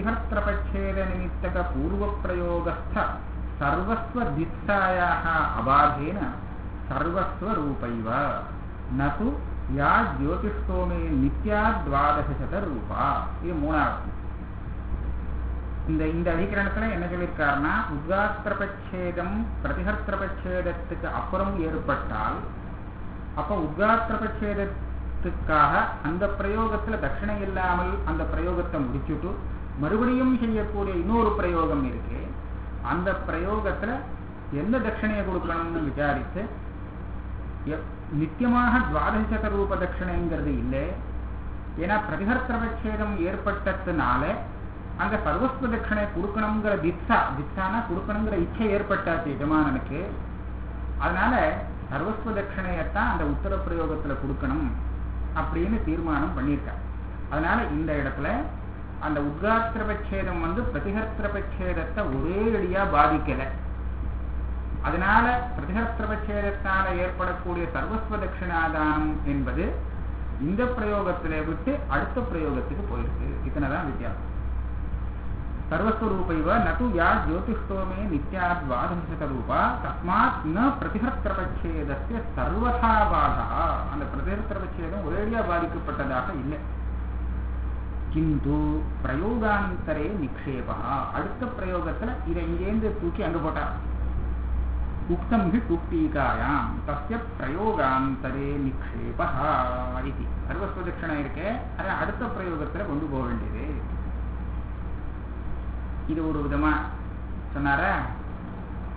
प्रतिहर्त्रपच्छेदनिमित्तकपूर्वप्रयोगस्थ सर्वस्वदित्सायाः अबाधेन सर्वस्वरूपैव न तु या ज्योतिष्टोमे நித்யாத்வாதசதரூபா இது மூணாவது இந்த இந்த அதிகரணத்துல என்ன சொல்லியிருக்காருன்னா உத்காத்திரபட்சேதம் பிரதிஹர்த்திரபட்சேதத்துக்கு அப்புறம் ஏற்பட்டால் அப்ப உத்காத்திரபட்சேதத்துக்காக அந்த பிரயோகத்துல தட்சிணை இல்லாமல் அந்த பிரயோகத்தை முடிச்சுட்டு மறுபடியும் செய்யக்கூடிய இன்னொரு பிரயோகம் இருக்கு அந்த பிரயோகத்துல எந்த தட்சிணையை கொடுக்கணும்னு விசாரித்து எப்- நித்தியமாக துவாதசத ரூப தட்சிணைங்கிறது இல்லை ஏன்னா பிரதிஹர்த்திரபட்சேதம் ஏற்பட்டதுனால அந்த சர்வஸ்வ தட்சிணை கொடுக்கணுங்கிற திட்சா திட்சானா கொடுக்கணுங்கிற இச்சை ஏற்பட்டாச்சு எஜமானனுக்கு அதனால சர்வஸ்வ தட்சிணையத்தான் அந்த உத்தர பிரயோகத்துல கொடுக்கணும் அப்படின்னு தீர்மானம் பண்ணியிருக்கார் அதனால இந்த இடத்துல அந்த உத்காத்திரபட்சேதம் வந்து பிரதிஹர்த்திரபட்சேதத்தை ஒரே அடியா பாதிக்கலை அதனால பிரதிஹர்த்திரபட்சேதத்தால ஏற்படக்கூடிய சர்வஸ்வ தட்சிணாதானம் என்பது இந்த பிரயோகத்திலே விட்டு அடுத்த பிரயோகத்துக்கு போயிருக்கு இத்தனைதான் வித்தியாசம் சர்வஸ்வரூபைவ நது யா ஜோதிஷ்டோமே நித்யாத்வாதசத ரூபா தஸ்மாத் ந பிரதிஹர்த்திரபட்சேதஸ்ய சர்வதா பாதா அந்த பிரதிஹர்த்திரபட்சேதம் ஒரேடியா பாதிக்கப்பட்டதாக இல்லை கிந்து பிரயோகாந்தரே நிக்ஷேபா அடுத்த பிரயோகத்துல இதை இங்கேருந்து தூக்கி அங்க போட்டார் உக்தம் ஹி டுக்டீகாயாம் தஸ்ய பிரயோகாந்தரே நிக்ஷேபா இது சர்வஸ்வதட்சணம் இருக்கே அதை அடுத்த பிரயோகத்துல கொண்டு போக வேண்டியது இது ஒரு விதமா சொன்னாரா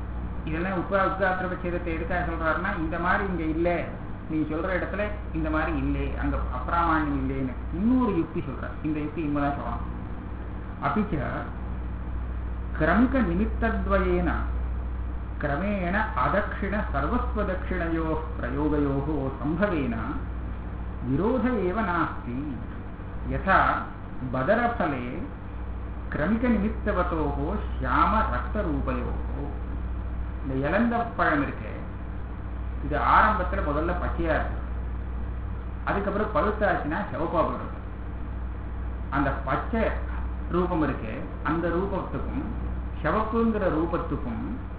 இதெல்லாம் உப்பா உத்காத்திர பட்சேதத்தை எதுக்காக சொல்றாருன்னா இந்த மாதிரி இங்க இல்லை நீ சொல்ற இடத்துல இந்த மாதிரி இல்லை அங்க அப்ராமாண்யம் இல்லைன்னு இன்னொரு யுக்தி சொல்ற இந்த யுக்தி இங்கதான் சொல்லலாம் அப்பிச்ச கிரமிக நிமித்தத்வயேன கிரமேண அதक्षिण सर्वस्वदक्षिणयोः प्रयोगयोः सम्भवेन विरोध एव नास्ति यथा बदरफले கிரமிகநிமித்தவத்தோः ஷியாம ரக்தரூபயோகோ இந்த இளந்த பழம் இருக்கு இது ஆரம்பத்துல முதல்ல பச்சையா இருக்கு அதுக்கப்புறம் பழுத்தாச்சுன்னா சிவப்பா போயிடும் அந்த பச்சை ரூபம் இருக்கு அந்த ரூபத்துக்கும் சிவப்புங்கிற ரூபத்துக்கும்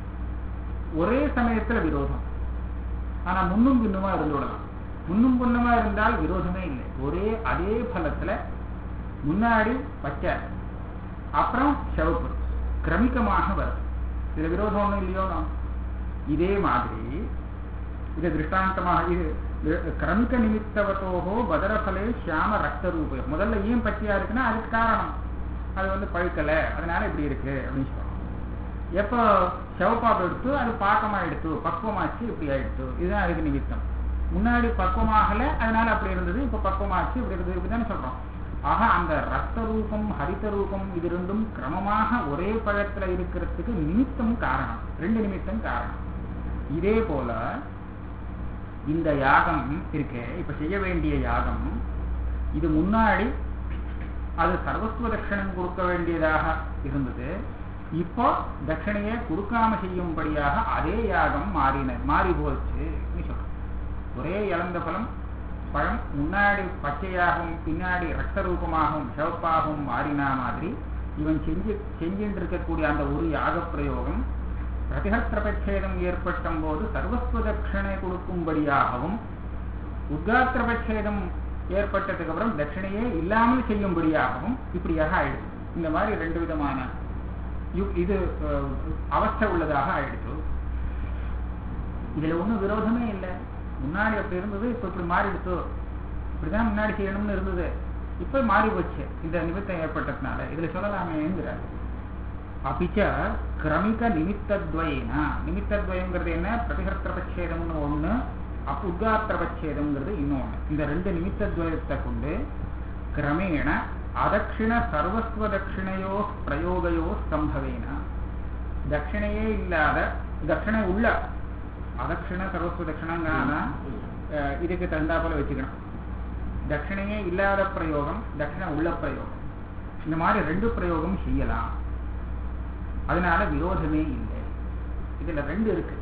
ஒரே சமயத்துல விரோதம் ஆனா முன்னும் பின்னுமா இருந்து விடலாம் முன்னும் பின்னுமா இருந்தால் விரோதமே இல்லை ஒரே அதே பலத்துல முன்னாடி பச்சை அப்புறம் சிவப்பு கிரமிக்கமாக வரும் இதுல விரோதம் ஒண்ணும் இல்லையோ இதே மாதிரி இது திருஷ்டாந்தமாக இது கிரமிக்க நிமித்தவத்தோகோ பதரஃபலே ஷியாம ரத்த ரூப முதல்ல ஏன் பச்சையா இருக்குன்னா அதுக்கு காரணம் அது வந்து பழுக்கல அதனால இப்படி இருக்கு அப்படின்னு சொல்றோம் எப்போ சிவப்பாப்பு எடுத்து அது பாக்கமா எடுத்து பக்குவமாச்சு இப்படி ஆயிடுத்து இதுதான் அதுக்கு நிமித்தம் முன்னாடி பக்குவமாகல அதனால அப்படி இருந்தது இப்ப பக்குவமாச்சு இப்படி இருந்தது இப்படிதானே சொல்றோம் ஆக அந்த ரத்த ரூபம் ஹரித ரூபம் இது ரெண்டும் கிரமமாக ஒரே பழத்துல இருக்கிறதுக்கு நிமித்தம் காரணம் ரெண்டு நிமித்தம் காரணம் இதே போல இந்த யாகம் இருக்கே இப்ப செய்ய வேண்டிய யாகம் இது முன்னாடி அது சர்வஸ்வ தட்சணம் கொடுக்க வேண்டியதாக இருந்தது இப்போ தட்சணையை கொடுக்காம செய்யும்படியாக அதே யாகம் மாறின மாறி போச்சு சொல்றோம் ஒரே இழந்த பலம் பழம் முன்னாடி பச்சையாகவும் பின்னாடி ரத்த ரூபமாகவும் சிவப்பாகவும் மாறினா மாதிரி இவன் செஞ்சு செஞ்சுட்டு இருக்கக்கூடிய அந்த ஒரு யாக பிரயோகம் பிரதிகத்திரபட்சேதம் ஏற்பட்ட போது சர்வஸ்வ தட்சணை கொடுக்கும்படியாகவும் உத்காத்திரபட்சேதம் ஏற்பட்டதுக்கு அப்புறம் தட்சிணையே இல்லாமல் செய்யும்படியாகவும் இப்படியாக ஆயிடுச்சு இந்த மாதிரி ரெண்டு விதமான இது அவஸ்தை உள்ளதாக ஆயிடுச்சு இதுல ஒண்ணும் விரோதமே இல்லை முன்னாடி அப்படி இருந்தது இப்ப இப்படி மாறிடுச்சு இப்படிதான் முன்னாடி செய்யணும்னு இருந்தது இப்ப மாறி போச்சு இந்த நிமித்தம் ஏற்பட்டதுனால இதுல சொல்லலாமேங்கிறார் அப்பிச்ச கிரமிக நிமித்தத்வயனா நிமித்தத்வயங்கிறது என்ன பிரதிகர்த்தபட்சேதம்னு ஒண்ணு அப்ப உத்காத்திரபட்சேதம்ங்கிறது இன்னொன்னு இந்த ரெண்டு நிமித்தத்வயத்தை கொண்டு கிரமேண அதட்சிண சர்வஸ்வ தட்சிணையோ பிரயோகையோ சம்பவேன தட்சிணையே இல்லாத தட்சிணை உள்ள அதட்சிண சர்வஸ்வ தட்சிணங்கான இதுக்கு தகுந்தா போல வச்சுக்கணும் தட்சிணையே இல்லாத பிரயோகம் தட்சிணை உள்ள பிரயோகம் இந்த மாதிரி ரெண்டு பிரயோகம் செய்யலாம் அதனால விரோதமே இல்லை இதுல ரெண்டு இருக்கு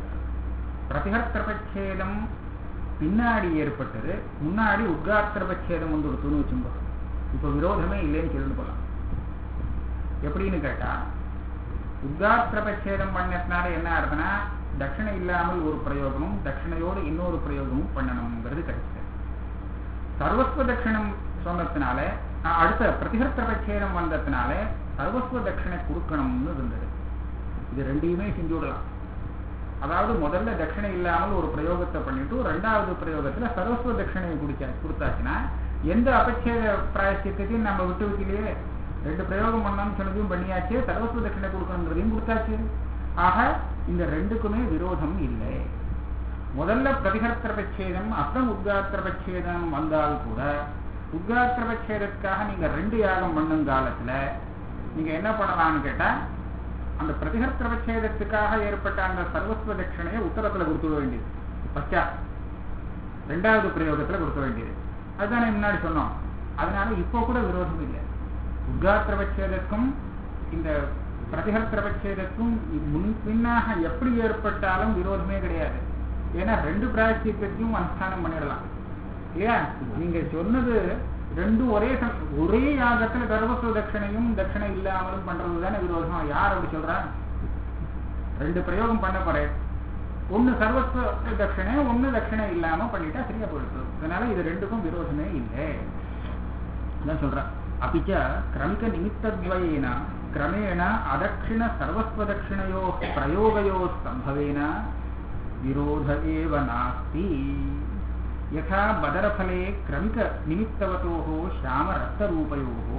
பிரதிகர்த்தபட்சேதம் பின்னாடி ஏற்பட்டது முன்னாடி உத்காத்திரபட்சேதம் வந்து ஒரு துணு வச்சுங்க இப்ப விரோதமே இல்லைன்னு சொல்லிட்டு போலாம் எப்படின்னு கேட்டா உத்காத்திரபட்சேதம் பண்ணதுனால என்ன ஆகுதுன்னா தட்சிணை இல்லாமல் ஒரு பிரயோகமும் தட்சிணையோடு இன்னொரு பிரயோகமும் பண்ணணுங்கிறது கிடைச்சது சர்வஸ்வ தட்சிணம் சொன்னதுனால அடுத்த பிரதிகர்த்தபட்சேதம் வந்ததுனால சர்வஸ்வ தட்சிணை கொடுக்கணும்னு இருந்தது இது ரெண்டையுமே செஞ்சு விடலாம் அதாவது முதல்ல தட்சிணை இல்லாமல் ஒரு பிரயோகத்தை பண்ணிட்டு ரெண்டாவது பிரயோகத்துல சர்வஸ்வ தட்சிணையை குடிச்சா கொடுத்தாச்சுன்னா எந்த அபட்சேத பிராயசியத்தையும் நம்ம விட்டு வைக்கலையே ரெண்டு பிரயோகம் பண்ணோம்னு சொன்னதையும் பண்ணியாச்சு சர்வஸ்வ தட்சிணை கொடுக்கணுங்கிறதையும் கொடுத்தாச்சு ஆக இந்த ரெண்டுக்குமே விரோதம் இல்லை முதல்ல பிரதிகர்த்தபட்சேதம் அப்புறம் உத்காத்திரபட்சேதம் வந்தால் கூட உத்காத்திரபட்சேதத்துக்காக நீங்க ரெண்டு யாகம் பண்ணும் காலத்துல நீங்க என்ன பண்ணலாம்னு கேட்டா அந்த பிரதிகர்த்தபட்சேதத்துக்காக ஏற்பட்ட அந்த சர்வஸ்வ தட்சணையை உத்தரத்துல கொடுத்துட வேண்டியது பச்சா ரெண்டாவது பிரயோகத்துல கொடுக்க வேண்டியது அதுதானே முன்னாடி சொன்னோம் அதனால இப்போ கூட விரோதம் இல்லை உத்காத்திரபட்சேதத்துக்கும் இந்த பிரதிகர்த்தபட்சேதத்துக்கும் முன் பின்னாக எப்படி ஏற்பட்டாலும் விரோதமே கிடையாது ஏன்னா ரெண்டு பிராயச்சியத்தையும் அனுஷ்டானம் பண்ணிடலாம் இல்லையா நீங்க சொன்னது ரெண்டும் ஒரே ஒரே யாகத்துல சர்வஸ்வ தட்சணையும் தட்சணை இல்லாமலும் பண்றது தானே விரோதம் யார் அப்படி சொல்றா ரெண்டு பிரயோகம் பண்ண போறேன் ஒண்ணு சர்வஸ்வ தட்சணை ஒண்ணு தட்சணை இல்லாம பண்ணிட்டா சரியா போயிடுது அதனால இது ரெண்டுக்கும் விரோதமே இல்லை அதான் சொல்றேன் அப்பிச்ச கிரமிக நிமித்தத்வயேன கிரமேண அதட்சிண சர்வஸ்வ தட்சிணையோ பிரயோகயோ சம்பவேன விரோத ஏவ நாஸ்தி யதா பதரஃபலே கிரமிக நிமித்தவத்தோः श्यामरक्तरूपयोः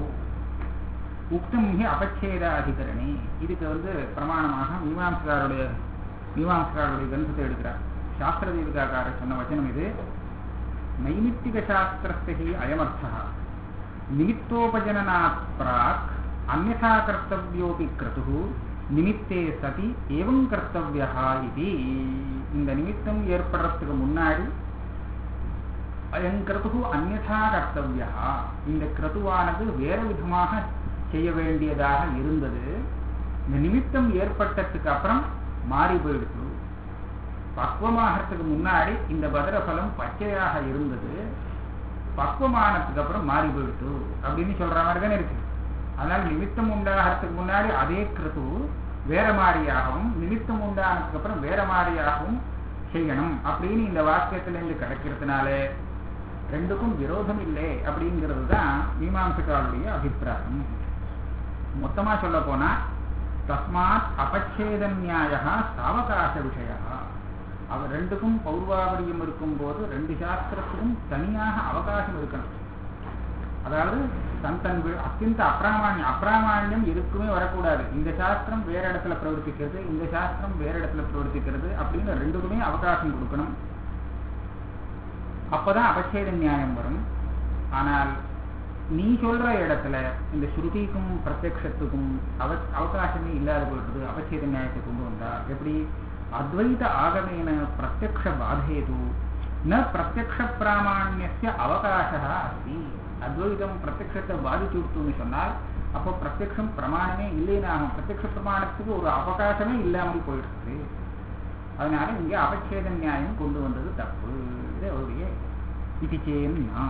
உக்தம் ஹி அபச்சேத அதிகரணி இதுக்கு வந்து பிரமாணமாக மீமாம்சகாருடைய மீமாம்சகாருடைய கிரந்தத்தை எடுக்கிறார் சாஸ்திர தீபிகாக்காரர் சொன்ன வச்சனம் இது நைமித்திக சாஸ்திரஸ்தி அயமர்த்தா நிமித்தோபஜனனாத் பிராக் அந்நா கர்த்தவியோபி கிருது நிமித்தே சதி ஏவம் கர்த்தவியா இது இந்த நிமித்தம் ஏற்படுறதுக்கு முன்னாடி அயன் கிருது அந்நா கர்த்தவியா இந்த கிருதுவானது வேறு விதமாக செய்ய வேண்டியதாக இருந்தது இந்த நிமித்தம் ஏற்பட்டதுக்கு அப்புறம் மாறி போயிடுச்சு பக்குவமாகறதுக்கு முன்னாடி இந்த பதரபலம் பச்சையாக இருந்தது பக்குவமானதுக்கு அப்புறம் மாறி போயிடுச்சு அப்படின்னு சொல்ற மாதிரி தானே இருக்கு அதனால நிமித்தம் உண்டாகிறதுக்கு முன்னாடி அதே கிருத்து வேற மாதிரியாகவும் நிமித்தம் உண்டானதுக்கு அப்புறம் வேற மாதிரியாகவும் செய்யணும் அப்படின்னு இந்த வாக்கியத்திலிருந்து கிடைக்கிறதுனால ரெண்டுக்கும் விரோதம் இல்லை அப்படிங்கிறது தான் மீமாம்சக்காருடைய அபிப்பிராயம் மொத்தமா சொல்ல போனா தஸ்மாத் அபச்சேத நியாய சாவகாச விஷய அவர் ரெண்டுக்கும் பௌர்வாவரியம் இருக்கும் போது ரெண்டு சாஸ்திரத்துக்கும் தனியாக அவகாசம் இருக்கணும் அதாவது தன் தன் வி- அத்தியந்த அப்பிராமான்யம் அப்பிராமான்யம் எதுக்குமே வரக்கூடாது இந்த சாஸ்திரம் வேற இடத்துல பிரவர்த்திக்கிறது இந்த சாஸ்திரம் வேற இடத்துல பிரவர்த்திக்கிறது அப்படின்னு ரெண்டுக்குமே அவகாசம் கொடுக்கணும் அப்பதான் அபச்சேத நியாயம் வரும் ஆனால் நீ சொல்ற இடத்துல இந்த ஸ்ருதிக்கும் பிரத்யக்ஷத்துக்கும் அவ அவகாசமே இல்லாத போயிடுது அபச்சேத நியாயத்தை கொண்டு வந்தா எப்படி அத்வைத ஆகமேன பிரத்யக்ஷ பாதேது ந பிரத்யக்ஷ பிராமான்யஸ்ய அவகாசா அஸ்தி அத்வைதம் பிரத்யக்ஷத்தை பாதிச்சுடுத்துன்னு சொன்னால் அப்போ பிரத்யக்ஷம் பிரமாணமே இல்லைன்னு ஆகும் பிரத்யக்ஷ பிரமாணத்துக்கு ஒரு அவகாசமே இல்லாமல் போயிடுது அதனால இங்கே அபச்சேத நியாயம் கொண்டு வந்தது தப்பு இது அவருடைய இது சேன்னா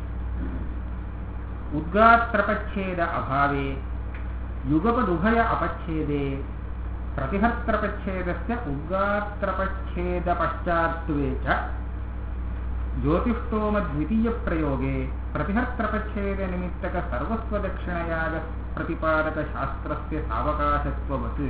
உத்காத்ரபச்சேத அபாவே யுகபதுபய அபச்சேதே प्रतिहत्रपच्छेदस्य उद्गात्रपच्छेदपश्चात्त्वे च ज्योतिष्टोमद्वितीयप्रयोगे प्रतिहत्रपच्छेदनिमित्तकसर्वस्वदक्षिणयागप्रतिपादकशास्त्रस्य सावकाशत्ववत्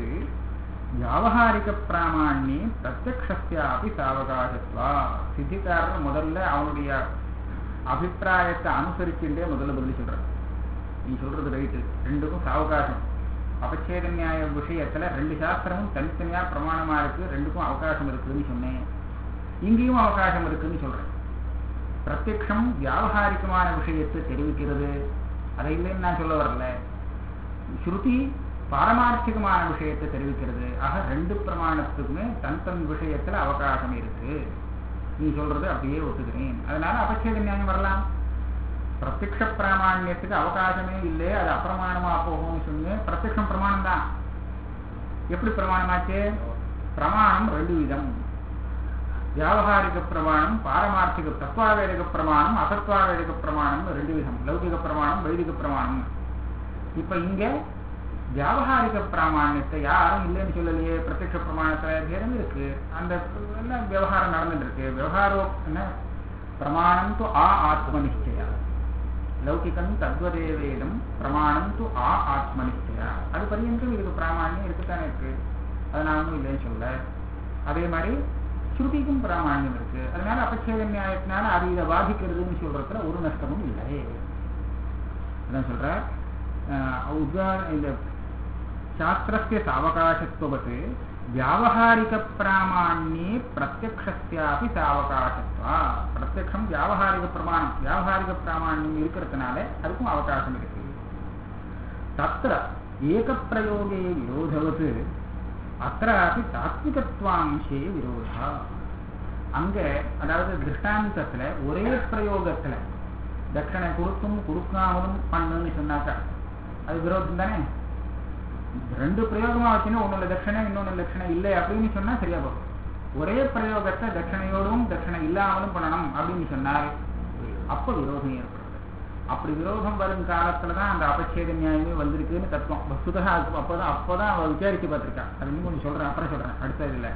வியாபகாரிகப்பிராமாண்யே பிரத்யக்ஷஸ்யாபி சாவகாசத்வா சித்திகாரர் முதல்ல அவனுடைய அபிப்பிராயத்தை அனுசரிச்சுட்டே முதல்ல பதில் சொல்றார் நீ சொல்றது ரைட்டு ரெண்டுக்கும் சாவகாசம் அபச்சேத நியாய விஷயத்துல ரெண்டு சாஸ்திரமும் தனித்தனியா பிரமாணமா இருக்கு ரெண்டுக்கும் அவகாசம் இருக்குன்னு சொன்னேன் இங்கேயும் அவகாசம் இருக்குன்னு சொல்றேன் பிரத்யக்ஷம் வியாபகாரிகமான விஷயத்தை தெரிவிக்கிறது அதை இல்லைன்னு நான் சொல்ல வரல ஸ்ருதி பாரமார்த்திகமான விஷயத்தை தெரிவிக்கிறது ஆக ரெண்டு பிரமாணத்துக்குமே தன் தன் விஷயத்துல அவகாசம் இருக்கு நீ சொல்றது அப்படியே ஒத்துக்கிறேன் அதனால அபச்சேத நியாயம் வரலாம் பிரத்யக்ஷ பிராமாண்யத்துக்கு அவகாசமே இல்லை அது அப்பிரமாணமா போகும்னு சொன்னேன் பிரத்யக்ஷம் பிரமாணம் தான் எப்படி பிரமாணமாச்சு பிரமாணம் ரெண்டு விதம் வியாபகாரிக பிரமாணம் பாரமார்த்திக தத்வாவேதிக பிரமாணம் அசத்வாவேதிக பிரமாணம் ரெண்டு விதம் லௌகிக பிரமாணம் வைதிக பிரமாணம் இப்ப இங்க வியாபகாரிக பிராமாண்யத்தை யாரும் இல்லைன்னு சொல்லலையே பிரத்யக்ஷ பிரமாணத்துல பேரும் இருக்கு அந்த எல்லாம் விவகாரம் நடந்துட்டு இருக்கு விவகாரம் என்ன பிரமாணம் து ஆ ஆத்ம நிச்சயா லௌகிகம் தத்வதேவேதம் பிரமாணம் து ஆ ஆத்ம நிச்சயா அது பரியந்தம் இதுக்கு பிராமாண்யம் இருக்குத்தானே இருக்கு அதை நான் ஒன்றும் இல்லைன்னு சொல்ல அதே மாதிரி ஸ்ருதிக்கும் பிராமாண்யம் இருக்கு அதனால அபச்சேத நியாயத்தினால அது இதை பாதிக்கிறதுன்னு சொல்றதுல ஒரு நஷ்டமும் இல்லை அதான் சொல்ற உதாரண இந்த சாஸ்திரஸ்ய சாவகாசத்துவத் வியாவகாரிக பிராமாண்யே பிரத்யக்ஷஸ்யாபி சாவகாசத்வா பிரத்யக்ஷம் வியாவகாரிக பிரமாணம் வியாவகாரிக பிராமாண்யம் இருக்கிறதுனால அதுக்கும் அவகாசம் இருக்கு தத்திர ஏகப்பிரயோகே விரோதவத் அत्रापि தாத்விகத்வாம்சே விரோதா அங்க அதாவது திருஷ்டாந்தத்துல ஒரே பிரயோகத்துல தட்சணை கொடுத்தும் கொடுக்காமலும் பண்ணுன்னு சொன்னாக்கா அது விரோதம் தானே ரெண்டு பிரயோகமா வச்சுன்னா ஒண்ணுல தட்சணை இன்னொன்னு தட்சணை இல்லை அப்படின்னு சொன்னா சரியா போகும் ஒரே பிரயோகத்தை தட்சணையோடும் தட்சணை இல்லாமலும் பண்ணணும் அப்படின்னு சொன்னால் அப்ப விரோதம் ஏற்படுது அப்படி விரோதம் வரும் காலத்துலதான் அந்த அபச்சேத நியாயமே வந்திருக்குன்னு தத்துவம் வசுதா அப்பதான் அப்பதான் அவ விசாரிச்சு பார்த்திருக்கா அது இன்னும் கொஞ்சம் சொல்றேன் அப்புறம் சொல்றேன் அடுத்த இதுல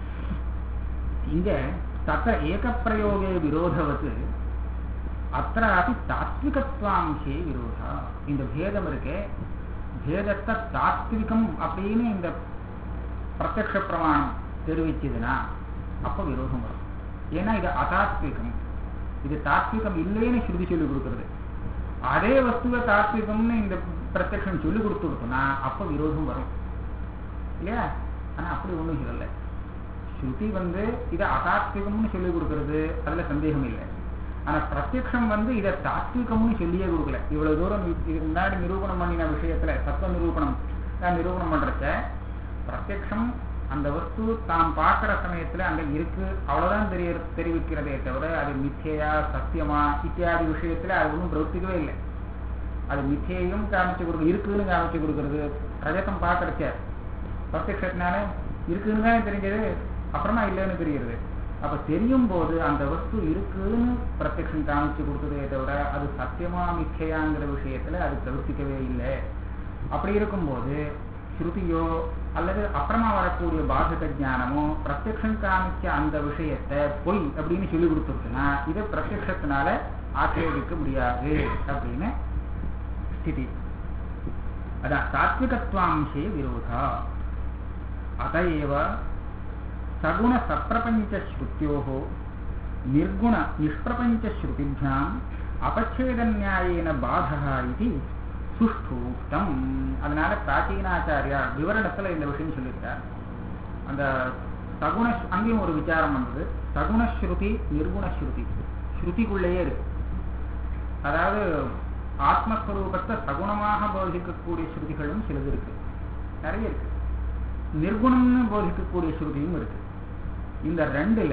இங்க தத்த ஏகப்பிரயோகே விரோதவத்து அत्रापि தாத்விகத்வாம்சே விரோதா இந்த பேதம் இருக்கே பேதத்தை தாத்விகம் அப்படின்னு இந்த பிரத்யக்ஷ பிரமாணம் தெரிவிச்சதுன்னா அப்ப விரோதம் வரும் ஏன்னா இது அதாத்விகம் இது தாத்விகம் இல்லைன்னு ஸ்ருதி சொல்லி கொடுக்கறது அதே வஸ்துவை தாத்விகம்னு இந்த பிரத்யக்ஷம் சொல்லி கொடுத்துருக்கோம்னா அப்ப விரோதம் வரும் இல்லையா ஆனா அப்படி ஒண்ணும் சொல்லல ஸ்ருதி வந்து இதை அதாத்விகம்னு சொல்லி கொடுக்கறது அதுல சந்தேகம் இல்லை ஆனா பிரத்யக்ஷம் வந்து இதை தாத்விகம்னு சொல்லியே கொடுக்கல இவ்வளவு தூரம் இ- இதுக்கு முன்னாடி நிரூபணம் பண்ணின விஷயத்துல தத்துவ நிரூபணம் நான் நிரூபணம் பண்றச்ச பிரத்யக்ஷம் அந்த வஸ்து தாம் பார்க்கிற சமயத்துல அங்க இருக்கு அவ்வளவுதான் தெரிய தெரிவிக்கிறதே தவிர அது மிச்சையா சத்தியமா இத்தியாதி விஷயத்துல அது ஒன்றும் பிரவர்த்திக்கவே இல்லை அது மிச்சையும் காமிச்சு கொடுக்க இருக்குன்னு காமிச்சு கொடுக்கறது ரஜதம் பார்க்கறச்ச பிரத்யக்ஷத்தினால இருக்குன்னு தான் தெரிஞ்சது அப்புறமா இல்லைன்னு தெரிகிறது அப்ப தெரியும் போது அந்த வஸ்து இருக்குன்னு பிரத்யக்ஷம் காமிச்சு கொடுத்ததே தவிர அது சத்தியமா மிச்சையாங்கிற விஷயத்துல அது பிரவர்த்திக்கவே இல்லை அப்படி இருக்கும்போது ஸ்ருதியோ அல்லது அப்புறமா வரக்கூடிய பாதக ஞானமோ பிரத்யக்ஷம் காமிச்ச அந்த விஷயத்தை பொய் அப்படின்னு சொல்லி கொடுத்துருச்சுன்னா இதை பிரத்யக்ஷத்தினால ஆட்சேபிக்க முடியாது அப்படின்னு ஸ்திதி அதான் சாத்விகத்வாம்சே விரோதா அத ஏவ சகுண சப்பிரபஞ்சஸ்ருத்தியோः निर्गुण निष्प्रपञ्चश्रुतिभ्याम् अपच्छेदन्यायेन बाधः इति சுஷ்டூக்தம் அதனால பிராச்சீனாச்சாரியா விவரணத்துல இந்த விஷயம் சொல்லியிருக்கார் அந்த சகுண அங்கேயும் ஒரு விசாரம் வந்தது சகுணஸ்ருதி நிர்குணஸ்ருதி ஸ்ருதிக்குள்ளேயே இருக்கு அதாவது ஆத்மஸ்வரூபத்தை சகுணமாக போதிக்கக்கூடிய ஸ்ருதிகளும் சிலது இருக்கு நிறைய இருக்கு நிர்குணம்னு போதிக்கக்கூடிய ஸ்ருதியும் இருக்கு இந்த ரெண்டுல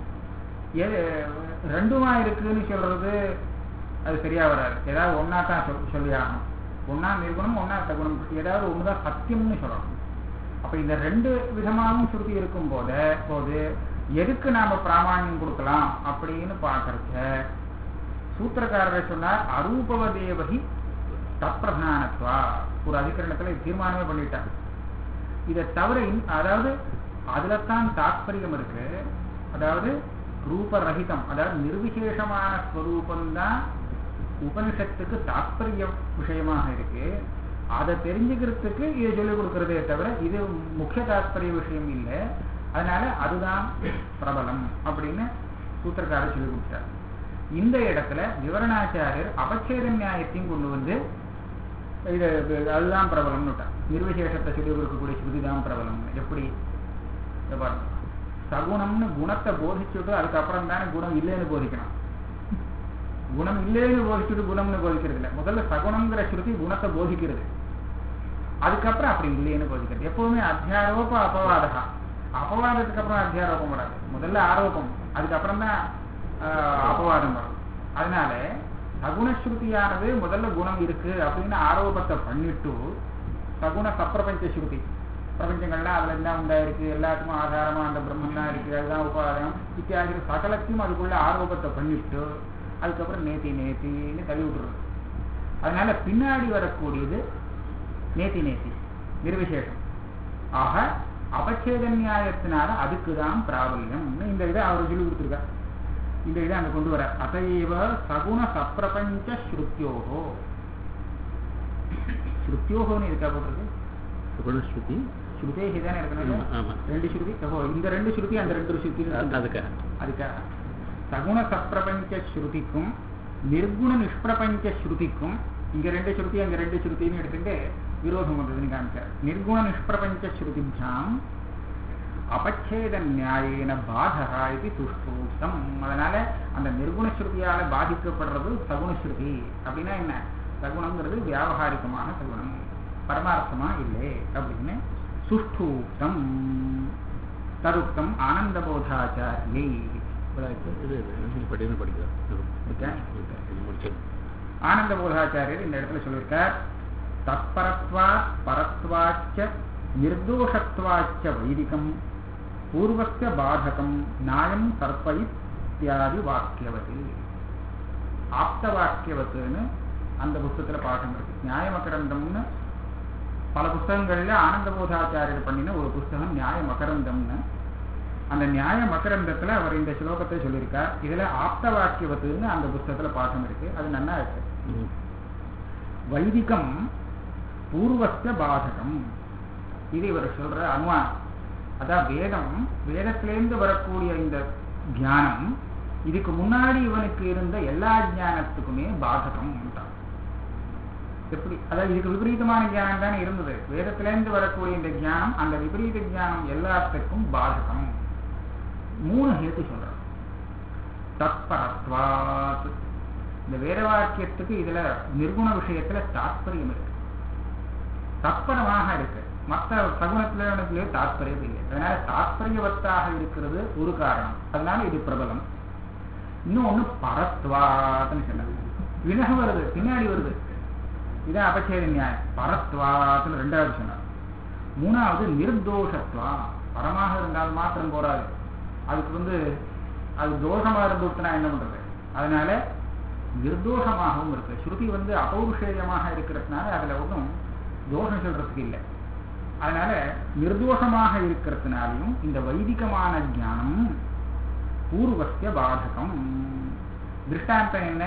எது ரெண்டுமா இருக்குன்னு சொல்றது அது சரியா வராது ஏதாவது ஒன்னா தான் சொல் சொல்லி ஆகணும் ஒன்னா நிர்குணம் ஒன்னா சகுணம் ஏதாவது ஒண்ணுதான் சத்தியம்னு சொல்லணும் அப்ப இந்த ரெண்டு விதமாகவும் ஸ்ருதி இருக்கும் போத போது எதுக்கு நாம பிராமாணியம் கொடுக்கலாம் அப்படின்னு பார்க்கறச்ச சூத்திரக்காரர் சொன்னார் அரூபவ தேவகி தப்பிரதானத்வா ஒரு அதிகரணத்துல இது தீர்மானமே பண்ணிட்டார் இதை தவிர இன்- அதாவது அதுலத்தான் தாத்பரியம் இருக்கு அதாவது ரூபரகிதம் அதாவது நிர்விசேஷமான ஸ்வரூபம்தான் உபனிஷத்துக்கு தாத்பரிய விஷயமாக இருக்கு அதை தெரிஞ்சுக்கிறதுக்கு இதை சொல்லிக் கொடுக்கறதே தவிர இது முக்கிய தாத்பரிய விஷயம் இல்லை அதனால அதுதான் பிரபலம் அப்படின்னு சூத்திரக்காரர் சொல்லி கொடுத்தார் இந்த இடத்துல விவரணாச்சாரியர் அபச்சேத நியாயத்தையும் கொண்டு வந்து இது இது அதுதான் பிரபலம்னு விட்டார் நிர்விசேஷத்தை சொல்லி கொடுக்கக்கூடிய ஸ்ருதி தான் பிரபலம் எப்படி இதை பாருங்க சகுணம்னு குணத்தை போதிச்சுட்டு அதுக்கப்புறம் தானே குணம் இல்லைன்னு போதிக்கணும் குணம் இல்லைன்னு போதிச்சுட்டு குணம்னு போதிக்கிறது இல்லை முதல்ல சகுணம்ங்கிற ஸ்ருதி குணத்தை போதிக்கிறது அதுக்கப்புறம் அப்படி இல்லைன்னு போதிக்கிறது எப்பவுமே அத்தியாரோப அபவாதகா அபவாதத்துக்கு அப்புறம் அத்தியாரோபம் வராது முதல்ல ஆரோபம் அதுக்கப்புறம் தான் ஆஹ், அபவாதம் வரும் அதனால சகுணஸ்ருதியானது முதல்ல குணம் இருக்கு அப்படின்னு ஆரோபத்தை பண்ணிட்டு சகுண சப்பிரபஞ்ச ஸ்ருதி பிரபஞ்சங்கள்லாம் அதுல என்ன உண்டாயிருக்கு எல்லாத்துக்கும் ஆதாரமா அந்த பிரம்மன் தான் இருக்கு அதுதான் உபாதாரம் இத்தியாதி சகலத்தையும் அதுக்குள்ள ஆரோபத்தை பண்ணிட்டு அதுக்கப்புறம் நேத்தி நேத்தின்னு தள்ளி விட்டுறது அதனால பின்னாடி வரக்கூடியது நேத்தி நேத்தி நிர்விசேஷம் ஆக அபச்சேத நியாயத்தினால அதுக்கு தான் பிராபல்யம் இந்த இதை அவர் சொல்லி கொடுத்துருக்கார் இந்த இதை அங்க கொண்டு வர அதைவ சகுண சப்பிரபஞ்ச ஸ்ருத்தியோகோ ஸ்ருத்தியோகோன்னு இருக்கா போட்டிருக்கு சுகுணஸ்ருதி ஸ்ருதேஹி தானே இருக்கணும் ஆமா, ஆமா. ரெண்டு ஸ்ருதி ஓ இந்த ரெண்டு ஸ்ருதி அந்த ரெண்டு ஸ்ருதி அது- அதுக்காக அதுக்காக சகுண சப்பிரபஞ்ச ஸ்ருதிக்கும் நிர்குண நிஷ்பிரபஞ்ச ஸ்ருதிக்கும் இங்க ரெண்டு ஸ்ருதி அங்க ரெண்டு ஸ்ருதின்னு எடுத்துட்டு விரோதம் வந்ததுன்னு காமிச்சார் நிர்குண நிஷ்பிரபஞ்ச ஸ்ருதிபியாம் அபச்சேத நியாயேன பாதகா இது துஷ்டூக்தம் அதனால அந்த நிர்குண ஸ்ருதியால பாதிக்கப்படுறது சகுண ஸ்ருதி அப்படின்னா என்ன சகுணங்கிறது வியாபகாரிகமான சகுணம் பரமார்த்தமா இல்லை அப்படின்னு சுஷ்டூக்தம் தருக்தம் ஆனந்தபோதாச்சாரியை இவ்வளவு இது இது படின்னு படிக்கலாம் இருக்கா? இது முடிச்சது ஆனந்த போதாச்சாரியர் இந்த இடத்துல சொல்லியிருக்கார் தத்பரத்வா பரத்வாச்ச நிர்தோஷத்வாச்ச வைதிகம் பூர்வஸ்ய பாதகம் நியாயம் சர்ப்ப இத்தியாதி வாக்கியவதி ஆப்த வாக்கியவத்துன்னு அந்த புஸ்தகத்துல பாடம் இருக்கு நியாயமகரந்தம்னு பல புஸ்தகங்கள்ல ஆனந்த போதாச்சாரியர் பண்ணின ஒரு புஸ்தகம் நியாய மகரந்தம்னு அந்த நியாய மகரந்தத்துல அவர் இந்த ஸ்லோகத்தை சொல்லியிருக்கார் இதுல ஆப்த வாக்கியவத்துன்னு அந்த புஸ்தகத்துல பாடம் இருக்கு அது நல்லா இருக்கு ம். வைதிகம் பூர்வஸ்ய பாதகம் இது இவர் சொல்ற அனுமானம் அதான் வேதம் வேதத்திலேருந்து வரக்கூடிய இந்த ஞானம் இதுக்கு முன்னாடி இவனுக்கு இருந்த எல்லா ஞானத்துக்குமே பாதகம் உண்டாம் எப்படி அதாவது இதுக்கு விபரீதமான ஞானம் தானே இருந்தது வேதத்திலேருந்து வரக்கூடிய இந்த ஞானம் அந்த விபரீத ஞானம் எல்லாத்துக்கும் பாதகம் மூணு ஹேத்து சொல்றோம் தத்பரத்வாத் இந்த வேத வாக்கியத்துக்கு இதுல நிர்குண விஷயத்துல தாத்பரியம் இருக்கு தத்பரமாக இருக்கு மற்ற சகுணத்திலே தாத்பரியம் இல்லை அதனால தாத்பரியவத்தாக இருக்கிறது ஒரு காரணம் அதனால இது பிரபலம் இன்னொன்னு பரத்வாத்னு சொன்னாங்க வினக வருது பின்னாடி வருது இதான் அபச்சேத நியாயம் பரத்வாத்னு ரெண்டாவது சொன்னார் மூணாவது நிர்தோஷத்வா பரமாக இருந்தால் மாத்திரம் போராது அதுக்கு வந்து அது தோஷமா இருந்துட்டுனா என்ன பண்றது அதனால நிர்தோஷமாகவும் இருக்கு ஸ்ருதி வந்து அபௌருஷேயமாக இருக்கிறதுனால அதுல ஒன்றும் தோஷம் சொல்றதுக்கு இல்லை அதனால நிர்தோஷமாக இருக்கிறதுனாலையும் இந்த வைதிகமான ஞானம் பூர்வஸ்ய பாதகம் திருஷ்டாந்தம் என்ன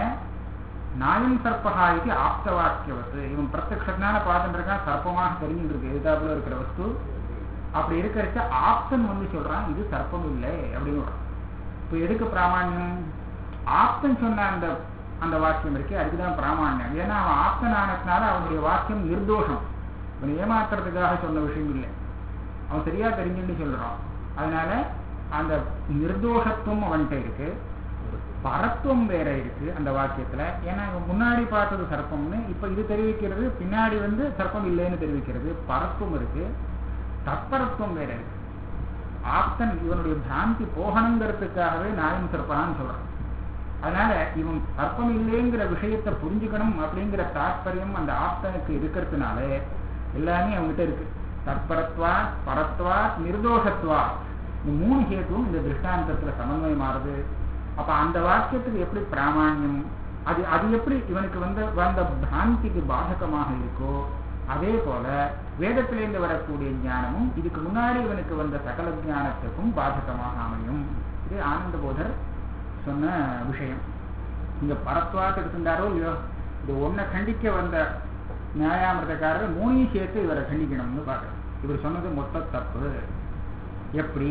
நாயம் சர்ப்பகா இது ஆப்த வாக்கியவத்து இவன் பிரத்யக்ஷத்தினால பார்த்துட்டு இருக்கான் சர்ப்பமாக தெரிஞ்சுட்டு இருக்கு எதிர்த்தாப்புல இருக்கிற வஸ்து அப்படி இருக்கிறச்ச ஆப்தன் வந்து சொல்றான் இது சர்ப்பம் இல்லை அப்படின்னு சொல்றான் இப்போ எதுக்கு பிராமான்யம் ஆப்தன் சொன்ன அந்த அந்த வாக்கியம் இருக்கே அதுக்குதான் பிராமான்யம் ஏன்னா அவன் ஆப்தன் ஆனதுனால அவனுடைய வாக்கியம் நிர்தோஷம் இவன் ஏமாத்துறதுக்காக சொன்ன விஷயம் இல்லை அவன் சரியா தெரிஞ்சுன்னு சொல்றான் அதனால அந்த நிர்தோஷத்துவம் அவன்கிட்ட இருக்கு பரத்துவம் வேற இருக்கு அந்த வாக்கியத்துல ஏன்னா இவன் முன்னாடி பார்த்தது சர்ப்பம்னு இப்ப இது தெரிவிக்கிறது பின்னாடி வந்து சர்ப்பம் இல்லைன்னு தெரிவிக்கிறது பரத்துவம் இருக்கு தற்பரத்துவம் வேற இருக்கு ஆப்தன் இவனுடைய பிராந்தி போகணுங்கிறதுக்காகவே நாயம் சர்ப்பகான்னு சொல்றான் அதனால இவன் சர்ப்பம் இல்லைங்கிற விஷயத்தை புரிஞ்சுக்கணும் அப்படிங்கிற தாற்பயம் அந்த ஆப்தனுக்கு இருக்கிறதுனால எல்லாமே அவங்ககிட்ட இருக்கு தற்பரத்வா பரத்வா நிர்தோஷத்வா இந்த மூணு ஹேத்துவும் இந்த திருஷ்டாந்தத்துல சமன்வயமாறுது அப்ப அந்த வாக்கியத்துக்கு எப்படி பிராமான்யம் அது அது எப்படி இவனுக்கு வந்து வந்த பிராந்திக்கு பாதகமாக இருக்கோ அதே போல வேதத்திலிருந்து வரக்கூடிய ஞானமும் இதுக்கு முன்னாடி இவனுக்கு வந்த சகல ஞானத்துக்கும் பாதகமாக அமையும் இது ஆனந்த போதர் சொன்ன விஷயம் இங்க பரத்வாத்து எடுத்திருந்தாரோ இல்லையோ இது ஒன்னை கண்டிக்க வந்த நியாயாமிரதக்காரர் மூணையும் சேர்த்து இவரை கண்டிக்கணும்னு பார்க்குறேன் இவர் சொன்னது மொத்த தப்பு எப்படி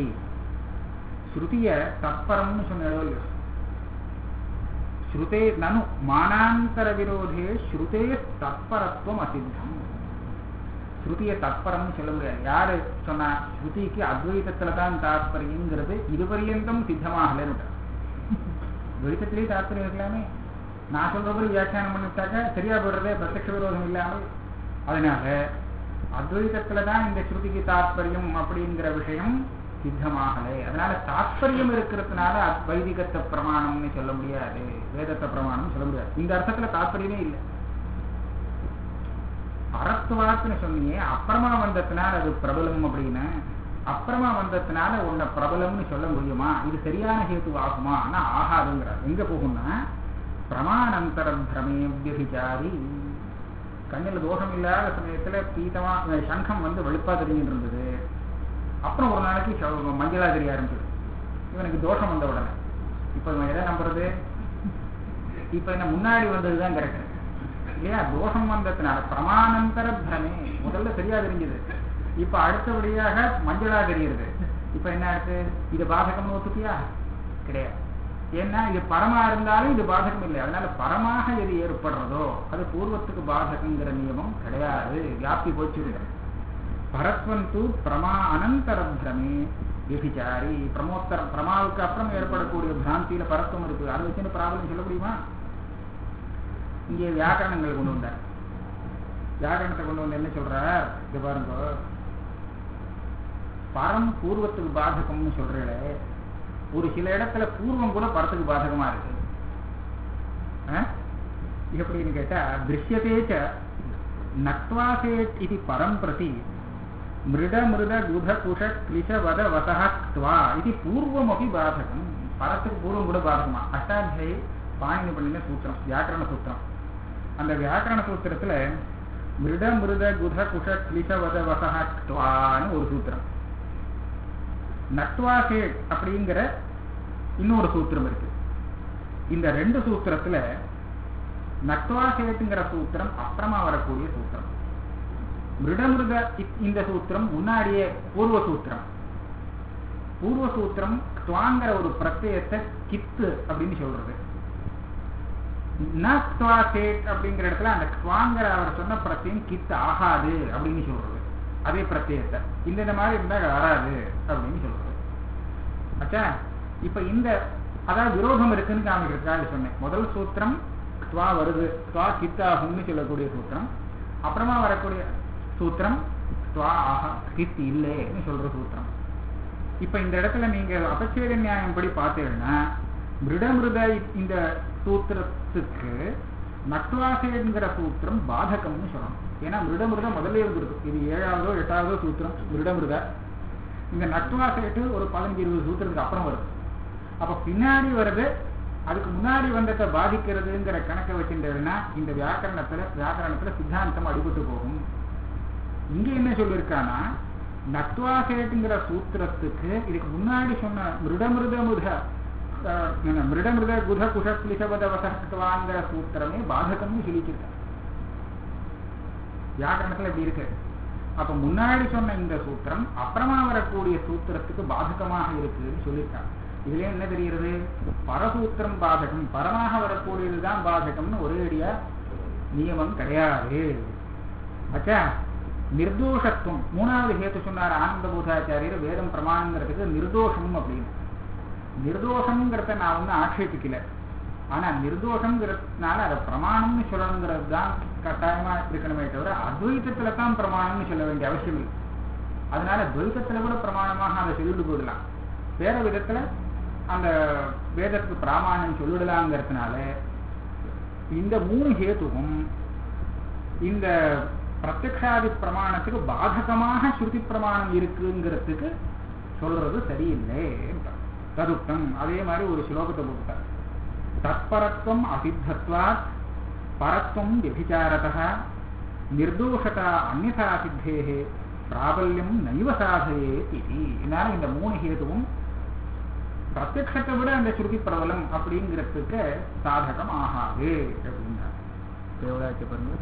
ஸ்ருதிய தற்பரம்னு சொன்னதோ இல்லையோ ஸ்ருதே நனு மானாந்தர விரோதே ஸ்ருதே தற்பரத்துவம் அசித்தம் ஸ்ருதிய தற்பரம்னு சொல்ல முடியாது யாரு சொன்னா ஸ்ருதிக்கு அத்வைதத்துல தான் தாற்பயங்கிறது இதுபரியந்தம் சித்தமாகலன்னு துவைத்தத்திலேயே தாற்பயம் இருக்கலாமே நான் சொல்றபடி வியாக்கியானம் பண்ணிவிட்டாக்க சரியா போடுறதே பிரத்யக்ஷ விரோதம் இல்லாமல் அதனால அத்வைதத்துல தான் இந்த ஸ்ருதிக்கு தாற்பயம் அப்படிங்கிற விஷயம் சித்தமாகலை அதனால தாற்பயம் இருக்கிறதுனால வைதிகத்தை பிரமாணம்னு சொல்ல முடியாது வேதத்தை பிரமாணம் சொல்ல முடியாது இந்த அர்த்தத்துல தாற்பயமே இல்லை பரத்துவாத்துன்னு சொன்னீங்க அப்புறமா வந்ததுனால அது பிரபலம் அப்படின்னு அப்புறமா வந்ததுனால உன்னை பிரபலம்னு சொல்ல முடியுமா இது சரியான ஹேத்து ஆகுமா ஆனா ஆகாதுங்கிறார் எங்க போகும்னா பிரமாணந்தர பிரமே வியபிச்சாரி கண்ணில் தோஷம் இல்லாத சமயத்துல பீதமா சங்கம் வந்து வெளுப்பா தெரிஞ்சுட்டு இருந்தது அப்புறம் ஒரு நாளைக்கு மஞ்சளா தெரிய ஆரம்பிச்சது இவனுக்கு தோஷம் வந்த உடனே இப்ப இவன் எதை நம்புறது இப்ப என்ன முன்னாடி வந்ததுதான் கரெக்ட் இல்லையா தோஷம் வந்ததுனால பிரமாணந்தர பிரமே முதல்ல சரியா தெரிஞ்சது இப்ப அடுத்தபடியாக மஞ்சளா தெரியுது இப்ப என்ன ஆச்சு இது பாதகம்னு ஒத்துக்கியா கிடையாது ஏன்னா இது பரமா இருந்தாலும் இது பாதகம் இல்லை அதனால பரமாக எது ஏற்படுறதோ அது பூர்வத்துக்கு பாதகங்கிற நியமம் கிடையாது வியாப்தி போச்சு பரத்வந்து பிரமா அனந்தர பிரமே விபிச்சாரி பிரமோத்தர பிரமாவுக்கு அப்புறம் ஏற்படக்கூடிய பிராந்தியில பரத்துவம் இருக்கு அதை வச்சுன்னு பிராபலம் சொல்ல முடியுமா இங்கே வியாக்கரணங்கள் கொண்டு வந்தார் வியாக்கரணத்தை கொண்டு வந்து என்ன சொல்றார் இது பாருங்க பரம் பூர்வத்துக்கு பாதகம்னு சொல்றீங்களே ஒரு சில இடத்துல பூர்வம் கூட பரத்துக்கு பாதகமா இருக்கு எப்படின்னு கேட்டா திருஷ்யதேச்ச நக்வாசேட் இது பரம் பிரதி மிருட மிருத குத குஷ கிளிஷ வத வசஹத்வா இது பூர்வம் அப்படி பாதகம் பரத்துக்கு பூர்வம் கூட பாதகமா அஷ்டாத்தியை பாணினி பண்ணின சூத்திரம் வியாக்கரண சூத்திரம் அந்த வியாக்கரண சூத்திரத்துல மிருட மிருத குத குஷ கிளிஷ வத வசஹத்வான்னு ஒரு சூத்திரம் நட்வாசேட் அப்படிங்கிற இன்னொரு சூத்திரம் இருக்கு இந்த ரெண்டு சூத்திரத்துல நட்வாசேட்டுங்கிற சூத்திரம் அப்புறமா வரக்கூடிய சூத்திரம் மிருடமிருத இந்த சூத்திரம் முன்னாடியே பூர்வ சூத்திரம் பூர்வ சூத்திரம் துவாங்கிற ஒரு பிரத்யத்தை கித்து அப்படின்னு சொல்றது நட்வாசேட் அப்படிங்கிற இடத்துல அந்த துவாங்கிற அவர் சொன்ன பிரத்தியம் கித்து ஆகாது அப்படின்னு சொல்றது அதே பிரத்யத்தை இந்த இந்த மாதிரி இருந்தா வராது அப்படின்னு சொல்றது ஆச்சா இப்ப இந்த அதாவது விரோதம் இருக்குன்னு காமிக்கிறதுக்காக சொன்னேன் முதல் சூத்திரம் துவா வருது துவா கித்தாகும்னு சொல்லக்கூடிய சூத்திரம் அப்புறமா வரக்கூடிய சூத்திரம் துவா ஆஹா கித் இல்லைன்னு சொல்ற சூத்திரம் இப்ப இந்த இடத்துல நீங்க அபச்சேத நியாயம் படி பார்த்தீங்கன்னா மிருடமிருத இந்த சூத்திரத்துக்கு நட்வாசைங்கிற சூத்திரம் பாதகம்னு சொல்லணும் ஏன்னா மிருடமிருத முதல்ல இருந்திருக்கு இது ஏழாவதோ எட்டாவதோ சூத்திரம் மிருடமிருத இந்த நட்வாசைட்டு ஒரு பதினஞ்சு இருபது சூத்திரத்துக்கு அப்புறம் வருது அப்ப பின்னாடி வருது அதுக்கு முன்னாடி வந்ததை பாதிக்கிறதுங்கிற கணக்கை வச்சுட்டதுன்னா இந்த வியாக்கரணத்துல வியாக்கரணத்துல சித்தாந்தம் அடிபட்டு போகும் இங்க என்ன சொல்லியிருக்கானா நத்வாசேட்டுங்கிற சூத்திரத்துக்கு இதுக்கு முன்னாடி சொன்ன மிருடமிருத முத அஹ், மிருடமிருத குத குஷ குலிசபத வசத்துவாங்கிற சூத்திரமே பாதகம்னு சொல்லிச்சிருக்க வியாக்கரணத்துல இப்படி இருக்கு அப்ப முன்னாடி சொன்ன இந்த சூத்திரம் அப்புறமா வரக்கூடிய சூத்திரத்துக்கு பாதகமாக இருக்குன்னு சொல்லியிருக்காங்க இதுல என்ன தெரிகிறது பரசூத்திரம் பாதகம் பரமாக வரக்கூடியதுதான் பாதகம்னு ஒரேடியா நியமம் கிடையாது ஆச்சா நிர்தோஷத்துவம் மூணாவது ஹேத்து சொன்னார் ஆனந்த பூதாச்சாரியர் வேதம் பிரமாணங்கிறதுக்கு நிர்தோஷம் அப்படின்னு நிர்தோஷம்ங்கிறத நான் ஒன்றும் ஆட்சேபிக்கல ஆனா நிர்தோஷங்கிறதுனால அதை பிரமாணம்னு சொல்லணுங்கிறது தான் கட்டாயமா இருக்கணுமே தவிர அத்வைத்தத்துல தான் பிரமாணம்னு சொல்ல வேண்டிய அவசியம் இல்லை அதனால துவைத்தத்துல கூட பிரமாணமாக அதை சொல்லிட்டு போயிடலாம் வேற விதத்துல அந்த வேதத்துக்கு பிராமாணம் சொல்லிடலாங்கிறதுனால இந்த மூணு ஹேத்துவும் இந்த பிரத்யக்ஷாதி பிரமாணத்துக்கு பாதகமாக ஸ்ருதி பிரமாணம் இருக்குங்கிறதுக்கு சொல்றது சரியில்லை ததுக்தம் அதே மாதிரி ஒரு ஸ்லோகத்தை போட்டார் தத்பரத்துவம் அசித்தத்வாத் பரத்துவம் விபிச்சாரதா நிர்தோஷதா அந்நதா சித்தேகே பிராபல்யம் நைவ சாதயே இது இதனால இந்த மூணு ஹேதுவும் பிரத்யக்ஷத்தை விட அந்த ஸ்ருதி பிரபலம் அப்படிங்கிறதுக்கு சாதகம் ஆகாது அப்படின்னா இப்ப எவ்வளவு ஆச்சு பாருங்க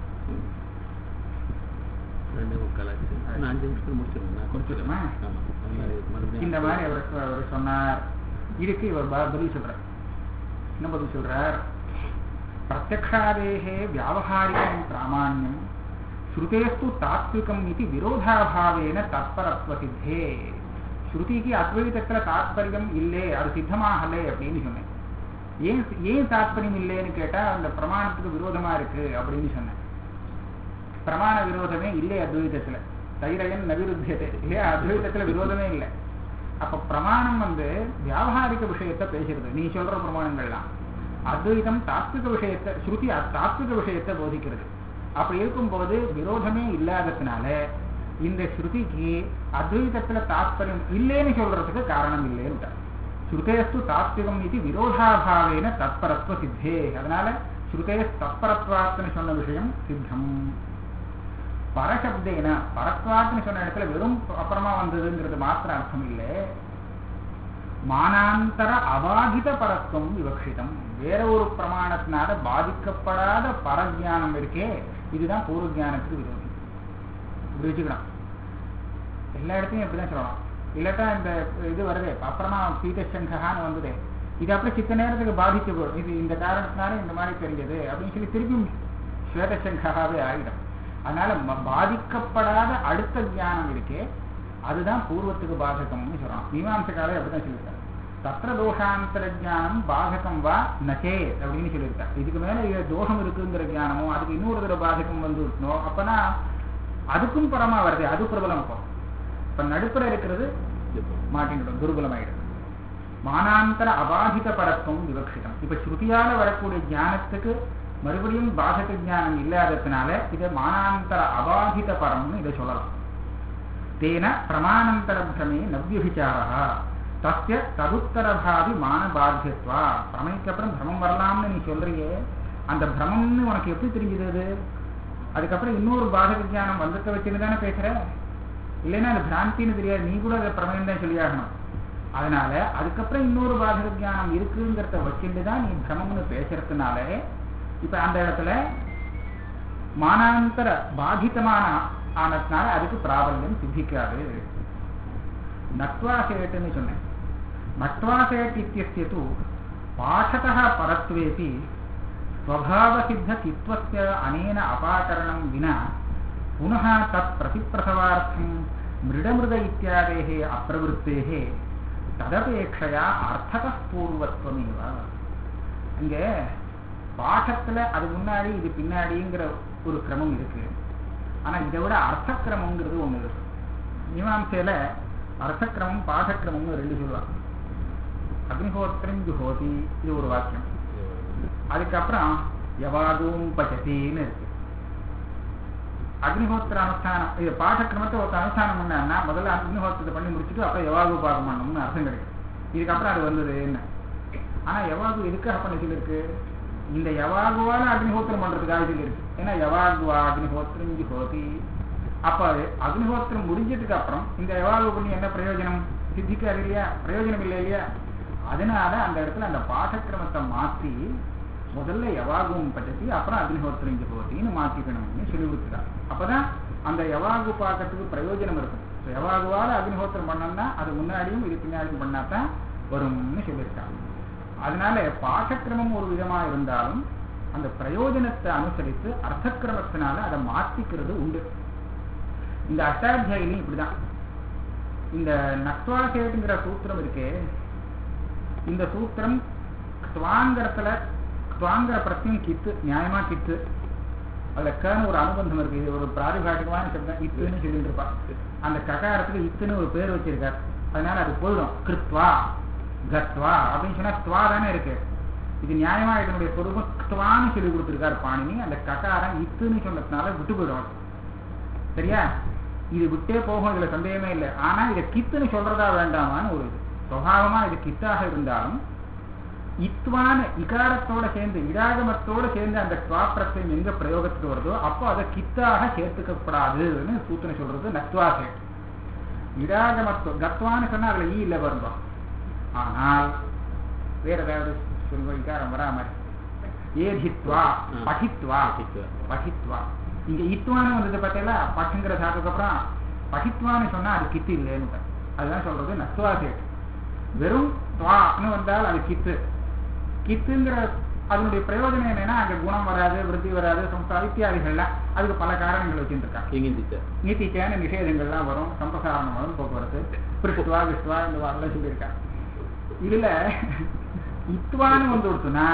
ரெண்டு முக்கால் ஆச்சு நான் அஞ்சு நிமிஷத்துல முடிச்சிருவேன் நான் முடிச்சிடுமா? ஆமா அந்த மாதிரி மறுபடியும் இந்த மாதிரி அவர் அவர் சொன்னார் இதுக்கு இவர் ப- பதில் சொல்றார் என்ன பதில் சொல்றார் பிரத்யக்ஷாதேகே வியாவகாரிகம் பிராமாண்யம் ஸ்ருதேஸ்து தாத்விகம் இது விரோதாபாவேன தத்பரத்வ சித்தே ஸ்ருதிக்கு அத்வைதத்துல தாத்பரியம் இல்லை அது சித்தமாகலை அப்படின்னு சொன்னேன் ஏன் ஏன் தாத்பரியம் இல்லைன்னு கேட்டா அந்த பிரமாணத்துக்கு விரோதமா இருக்கு அப்படின்னு சொன்னேன் பிரமாண விரோதமே இல்லை அத்வைதத்துல தைரயன் நவிருத்தியத்தை இல்லையா அத்வைதத்துல விரோதமே இல்லை அப்ப பிரமாணம் வந்து வியாபாரிக விஷயத்தை பேசுறது நீ சொல்ற பிரமாணங்கள்லாம் அத்வைதம் தாத்விக விஷயத்தை ஸ்ருதி அ- தாத்விக விஷயத்தை போதிக்கிறது அப்படி இருக்கும்போது விரோதமே இல்லாததுனால இந்த ஸ்ருதிக்கு அத்வைதத்துல தாத்பரியம் இல்லைன்னு சொல்றதுக்கு காரணம் இல்லைன்னு ஸ்ருதேஸ்து தாத்விகம் இது விரோதாபாவேன தத்பரத்துவ சித்தே அதனால ஸ்ருதேஸ் தத்பரத்வாத்துன்னு சொன்ன விஷயம் சித்தம் பரசப்தேன பரத்வாத்துன்னு சொன்ன இடத்துல வெறும் அப்புறமா வந்ததுங்கிறது மாத்திர அர்த்தம் இல்லை மானாந்தர அபாதித பரத்துவம் விவக்ஷிதம் வேற ஒரு பிரமாணத்தினால பாதிக்கப்படாத பரஜானம் இருக்கே இதுதான் பூர்வ ஜானத்துக்கு விரோதி இப்படி வச்சுக்கணும் எல்லா இடத்துலையும் இப்படிதான் சொல்லலாம் இல்லாட்டா இந்த இது வருதே அப்புறமா பீட்டசங்ககான்னு வந்ததே இது அப்புறம் சித்த நேரத்துக்கு பாதிச்சு போடும் இது இந்த காரணத்தினால இந்த மாதிரி தெரிஞ்சது அப்படின்னு சொல்லி திருப்பியும் ஸ்வேதசங்காவே ஆகிடும் அதனால ம- பாதிக்கப்படாத அடுத்த ஞானம் இருக்கே அதுதான் பூர்வத்துக்கு பாதகம்னு சொல்றோம் மீமாம்சக்காரர் அப்படிதான் சொல்லியிருக்காரு தத்திர தோஷாந்தர ஞானம் பாதகம் வா நச்சே அப்படின்னு சொல்லியிருக்காரு இதுக்கு மேல இது தோஷம் இருக்குங்கிற ஞானமோ அதுக்கு இன்னொரு தடவை பாதகம் வந்து இருக்கணும் அப்பனா அதுக்கும் பரமா வருது அது பிரபலம் இப்போ இப்ப நடுப்புற இருக்கிறது மாட்டிடும் துர்பலமாயிடும் மானாந்தர அபாதித பரத்துவம் விவக்ஷிதம் இப்ப ஸ்ருதியால வரக்கூடிய ஞானத்துக்கு மறுபடியும் பாதக ஞானம் இல்லாததுனால இதை மானாந்தர அபாதித பரம்னு இதை சொல்லலாம் தேன பிரமாணந்தர பிரமே நவ்யபிச்சாரா தஸ்ய ததுத்தரபாவி மானபாத்தியத்வா பிரமைக்கு அப்புறம் பிரமம் வரலாம்னு நீ சொல்றியே அந்த பிரமம்னு உனக்கு எப்படி தெரிஞ்சது அது அதுக்கப்புறம் இன்னொரு பாதக ஞானம் வந்தத்தை வச்சுன்னு தானே பேசுற இல்லைன்னா அது பிராந்தின்னு தெரியாது நீ கூட அதை பிரமயம் தான் சொல்லியாகணும் அதனால அதுக்கப்புறம் இன்னொரு பாதக ஞானம் இருக்குங்கிறத வச்சுட்டு தான் நீ பிரமம்னு பேசுறதுனால இப்ப அந்த இடத்துல மானாந்தர பாதித்தமான ஆனதுனால அதுக்கு பிராபல்யம் சித்திக்காது நட்வாசேட்டுன்னு சொன்னேன் நட்வாசேட் இத்தியஸ்ய தூ பாஷதः பரத்வேபி स्वभावसिद्धचित्वस्य अनेन अपाकरणं विना पुनः तत् प्रतिप्रसवार्थं मृडमृद इत्यादेः अप्रवृत्तेः ததபேட்சையா அர்த்தத பூர்வத்துவமேவா இங்க பாடத்துல அது முன்னாடி இது பின்னாடிங்கிற ஒரு கிரமம் இருக்கு ஆனா இதை விட அர்த்த கிரமங்கிறது ஒண்ணு இருக்கு மீமாம்சையில அர்த்த கிரமம் பாடக்கிரமம்னு ரெண்டு சொல்லுவாங்க அக்னிஹோத்திரம் ஜுஹோதி இது ஒரு வாக்கியம் அதுக்கப்புறம் யவாதும் பச்சத்தின்னு இருக்கு அக்னிஹோத்திர அனுஷ்டானம் இது பாடக்கிரமத்தை ஒரு அனுஷ்டானம் பண்ணான்னா முதல்ல அக்னிஹோத்திரத்தை பண்ணி முடிச்சுட்டு அப்புறம் யவாகு பாகம் பண்ணணும்னு அர்த்தம் கிடைக்கும் இதுக்கப்புறம் அது வந்தது என்ன ஆனா யவாகு எதுக்காக பண்ண சொல்லியிருக்கு இந்த யவாகுவால அக்னிஹோத்திரம் பண்றதுக்காக சொல்லியிருக்கு ஏன்னா யவாகுவா அக்னிஹோத்திரம் ஜுஹோதி அப்ப அக்னிஹோத்திரம் முடிஞ்சதுக்கு அப்புறம் இந்த யவாகு பண்ணி என்ன பிரயோஜனம் சித்திக்காது இல்லையா பிரயோஜனம் இல்லை இல்லையா அதனால அந்த இடத்துல அந்த பாடக்கிரமத்தை மாத்தி முதல்ல யவாகுவும் பட்டத்தி அப்புறம் அக்னிஹோத்திரம் ஜபோத்தின்னு மாத்திக்கணும்னு சொல்லி கொடுத்துட்டார் அப்பதான் அந்த யவாகு பார்க்கறதுக்கு பிரயோஜனம் இருக்கும் யவாகுவால அக்னிஹோத்திரம் பண்ணோம்னா அது முன்னாடியும் இது பின்னாடியும் பண்ணாதான் வரும்னு சொல்லியிருக்காங்க அதனால பாடக்கிரமம் ஒரு விதமா இருந்தாலும் அந்த பிரயோஜனத்தை அனுசரித்து அர்த்தக்கிரமத்தினால அதை மாத்திக்கிறது உண்டு இந்த அஷ்டாத்தியாயிலையும் இப்படிதான் இந்த நக்வாசேட்டுங்கிற சூத்திரம் இருக்கே இந்த சூத்திரம் துவாங்கரத்துல துவாங்கர பிரத்தியம் கித்து நியாயமா கித்து அதுல கன்னு ஒரு அனுபந்தம் இருக்கு இது ஒரு பிராதிபாட்டிகமான சப்தம் இத்துன்னு சொல்லிட்டு இருப்பா அந்த ககாரத்துக்கு இத்துன்னு ஒரு பேர் வச்சிருக்கார் அதனால அது போயிடும் கிருத்வா கத்வா அப்படின்னு சொன்னா துவா தானே இருக்கு இது நியாயமா இதனுடைய பொருளும் துவான்னு சொல்லி கொடுத்திருக்காரு பாணினி அந்த ககாரம் இத்துன்னு சொன்னதுனால விட்டு போயிடும் சரியா இது விட்டே போகும் இதுல சந்தேகமே இல்லை ஆனா இதை கித்துன்னு சொல்றதா வேண்டாமான்னு ஒரு இது சுவாவமா இது கித்தாக இருந்தாலும் இத்வான இகாரத்தோட சேர்ந்து இராகமத்தோட சேர்ந்து அந்த துவாப்பிரத்தையும் எங்க பிரயோகத்துக்கு வருதோ அப்போ அதை கித்தாக சேர்த்துக்கப்படாதுன்னு சூத்திரம் சொல்றது நத்வா சேட் இராகமத்துவம் கத்வான்னு சொன்னா அதுல ஈ இல்ல வருந்தோம் ஆனால் வேற ஏதாவது சொல்லுவோம் இகாரம் வராம ஏதித்வா பகித்வா பகித்வா இங்க இத்வான்னு வந்தது பார்த்தீங்களா பட்டுங்கிற சாத்துக்கு அப்புறம் பகித்வான்னு சொன்னா அது கித்து இல்லைன்னு அதுதான் சொல்றது நத்வா சேட் வெறும் துவான்னு வந்தால் அது கித்து கித்துங்கிற அதனுடைய பிரயோஜனம் என்னன்னா அங்க குணம் வராது விருத்தி வராது சம்சார இத்தியாதிகள்லாம் அதுக்கு பல காரணங்கள் வச்சுருக்காங்க நீத்திக்கான நிஷேதங்கள்லாம் வரும் சம்பிரசாரணம் வரும் போக்குவரத்து பிரிஷ்டுவா விஷ்டுவா இந்த வாரெல்லாம் சொல்லியிருக்காங்க இதுல இத்வான்னு வந்து கொடுத்தோம்னா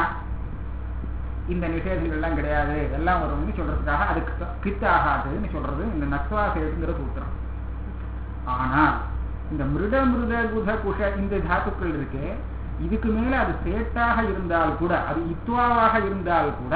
இந்த நிஷேதங்கள்லாம் கிடையாது எல்லாம் வரும்னு சொல்றதுக்காக அதுக்கு கித்து ஆகாதுன்னு சொல்றது இந்த நக்வா சேதுங்கிற சூத்திரம் ஆனால் இந்த மிருட மிருத குத குஷ இந்த தாத்துக்கள் இருக்கு இதுக்கு மேல அது சேட்டாக இருந்தால் கூட அது இத்வாவாக இருந்தால் கூட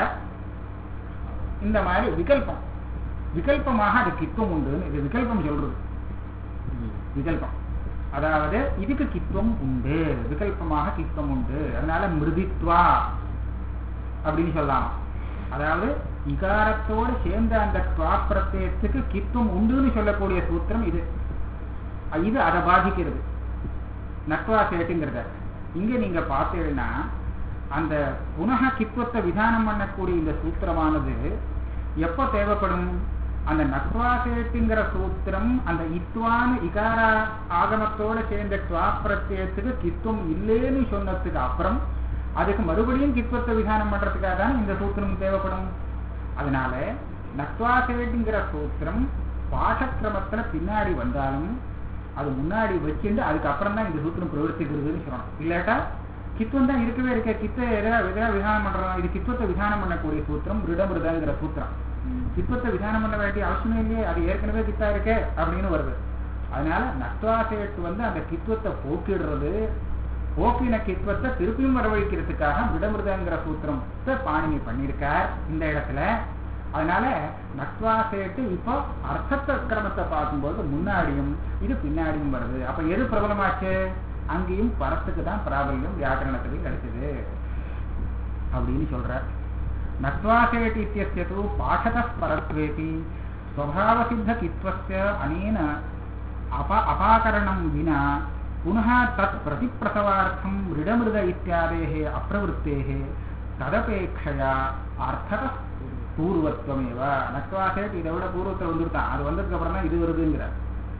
இந்த மாதிரி விகல்பம் விகல்பமாக அது கித்துவம் உண்டு இது விகல்பம் சொல்றது விகல்பம் அதாவது இதுக்கு கித்துவம் உண்டு விகல்பமாக கித்துவம் உண்டு அதனால மிருதித்வா அப்படின்னு சொல்லலாம் அதாவது இகாரத்தோடு சேர்ந்த அந்த பிரத்யத்துக்கு கித்துவம் உண்டுன்னு சொல்லக்கூடிய சூத்திரம் இது இது அதை பாதிக்கிறது நட்வா சேட்டுங்கிறத இங்க நீங்க பார்த்தீங்கன்னா அந்த புனக கித்துவத்தை விதானம் பண்ணக்கூடிய இந்த சூத்திரமானது எப்போ தேவைப்படும் அந்த நட்வாசேட்டுங்கிற சூத்திரம் அந்த இத்வான் இகாரா ஆகமத்தோட சேர்ந்த துவா பிரத்யத்துக்கு கித்துவம் இல்லைன்னு சொன்னதுக்கு அப்புறம் அதுக்கு மறுபடியும் கித்துவத்தை விதானம் பண்றதுக்காக தான் இந்த சூத்திரம் தேவைப்படும் அதனால நட்வாசேட்டுங்கிற சூத்திரம் பாஷக்கிரமத்துல பின்னாடி வந்தாலும் அது முன்னாடி வச்சுட்டு அதுக்கப்புறம் தான் இந்த சூத்திரம் பிரவர்த்திக்கிறதுன்னு சொல்லணும் இல்லாட்டா கித்துவம் தான் இருக்கவே இருக்க கித்த எதாவது விதானம் பண்றோம் இது கித்துவத்தை விதானம் பண்ணக்கூடிய சூத்திரம் ரிடமிருதங்கிற சூத்திரம் கித்துவத்தை விதானம் பண்ண வேண்டிய அவசியமே இல்லையே அது ஏற்கனவே கித்தா இருக்கே அப்படின்னு வருது அதனால நத்வாசேட்டு வந்து அந்த கித்துவத்தை போக்கிடுறது போக்கின கித்துவத்தை திருப்பியும் வரவழைக்கிறதுக்காக விடமிருதங்கிற சூத்திரத்தை பாணினி பண்ணியிருக்கார் இந்த இடத்துல அதனால நக்வாசேட்டு இப்போ அர்த்தத்த கிரமத்தை பார்க்கும்போது முன்னாடியும் இது பின்னாடியும் வருது அப்ப எது பிரபலமாச்சு அங்கேயும் பரத்துக்கு தான் பிராபல்யம் வியாக்கரணத்துக்கு கிடைச்சது அப்படின்னு சொல்ற நக்வாசேட் இத்தியஸ்து பாஷத பரத்வேபி ஸ்வபாவசித்த கித்வஸ்ய அனேன அப அபாகரணம் வினா புனः தத் பிரதிப்பிரசவாर्थं ரிடமிருத இத்தியாதேः அப்பிரவृत्तेः ததபேட்சையா அர்த்தத பூர்வத்துவமேவ நக்வாசேட் இதை விட பூர்வத்தில் வந்துருத்தான் அது வந்ததுக்கு அப்புறம் தான் இது வருதுங்கிறார்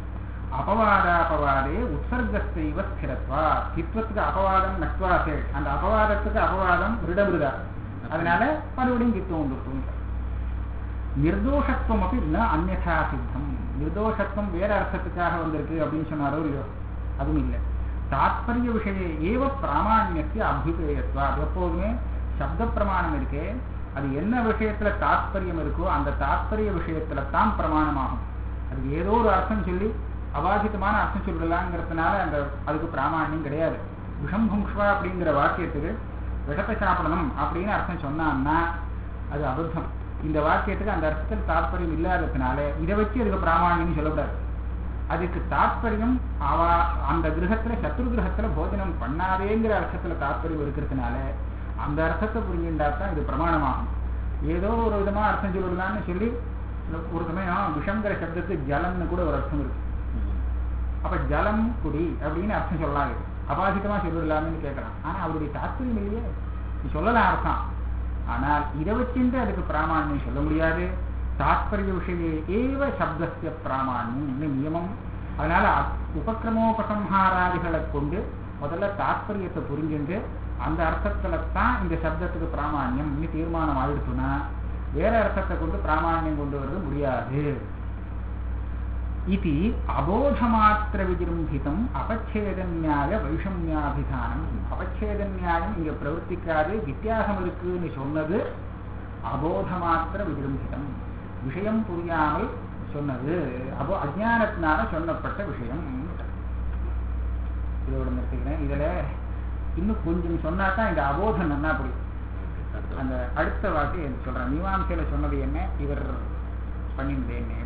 அபவாதாபவாதே உற்சர்கஸ்தைவ ஸ்திரத்வா கித்வத்துக்கு அபவாதம் நக்வாசேட் அந்த அபவாதத்துக்கு அபவாதம் ரிடமிருதா அதனால மறுபடியும் கித்துவம் வந்துருக்கும் நிர்தோஷத்துவம் அப்படி ந அந்நா சித்தம் நிர்தோஷத்துவம் வேற அர்த்தத்துக்காக வந்திருக்கு அப்படின்னு சொன்னாரோ இல்லையோ அதுவும் இல்லை தாத்பரிய விஷய ஏவ பிராமாண்யத்திய அபிபேயத்வா அது எப்போதுமே சப்த பிரமாணம் இருக்கே அது என்ன விஷயத்துல தாத்பரியம் இருக்கோ அந்த தாத்பரிய விஷயத்துல தான் பிரமாணமாகும் அது ஏதோ ஒரு அர்த்தம் சொல்லி அபாகிதமான அர்த்தம் சொல்லலாங்கிறதுனால அந்த அதுக்கு பிராமாண்யம் கிடையாது விஷம் புங்ஷ்வா அப்படிங்கிற வாக்கியத்துக்கு விஷத்தை சாப்பிடணும் அப்படின்னு அர்த்தம் சொன்னான்னா அது அபத்தம் இந்த வாக்கியத்துக்கு அந்த அர்த்தத்தில் தாத்பரியம் இல்லாததுனால இதை வச்சு அதுக்கு பிராமாண்யம் சொல்லக்கூடாது அதுக்கு தாத்பரியம் அவ அந்த கிரகத்துல சத்ரு கிரகத்துல போஜனம் பண்ணாதேங்கிற அர்த்தத்துல தாத்பரியம் இருக்கிறதுனால அந்த அர்த்தத்தை புரிஞ்சுட்டா தான் இது பிரமாணமாகும் ஏதோ ஒரு விதமா அர்த்தம் சொல்லலாம்னு சொல்லி ஒரு சமயம் விஷங்கிற சப்தத்துக்கு ஜலம்னு கூட ஒரு அர்த்தம் இருக்கு அப்ப ஜலம் குடி அப்படின்னு அர்த்தம் சொல்லலாம் இது அபாதிகமா சொல்லிடலாம்னு கேட்கலாம் ஆனா அவருடைய தாத்பரியம் இல்லையே நீ சொல்லலாம் அர்த்தம் ஆனால் இதை வச்சுட்டு அதுக்கு பிராமாண்யம் சொல்ல முடியாது தாத்பரிய விஷய ஏவ சப்தஸ்ய பிராமாண்யம் நியமம் அதனால உபக்கிரமோபசம்ஹாராதிகளை கொண்டு முதல்ல தாத்பரியத்தை புரிஞ்சுட்டு அந்த அர்த்தத்துல தான் இந்த சப்தத்துக்கு பிராமாண்யம் தீர்மானம் ஆயிடுச்சுன்னா வேற அர்த்தத்தை கொண்டு பிராமாண்யம் கொண்டு வரது முடியாது இது அபோதமாத்திர விஜிரும்பிதம் அபச்சேத நியாய வைஷமியாபிதானம் அபச்சேத நியாயம் இங்க பிரவர்த்திக்காது வித்தியாசம் இருக்குன்னு சொன்னது அபோதமாத்திர விஜிரும்பிதம் விஷயம் புரியாமல் சொன்னது அபோ அஜானத்தினால சொல்லப்பட்ட விஷயம் இதோட நிறுத்திக்கிறேன் இதுல இன்னும் கொஞ்சம் சொன்னாதான் இந்த அபோதம் என்ன புரியும் அந்த அடுத்த வாக்கு சொல்றேன் மீமாம்சையில சொன்னது என்ன இவர் பண்ணியிருந்தேன்னு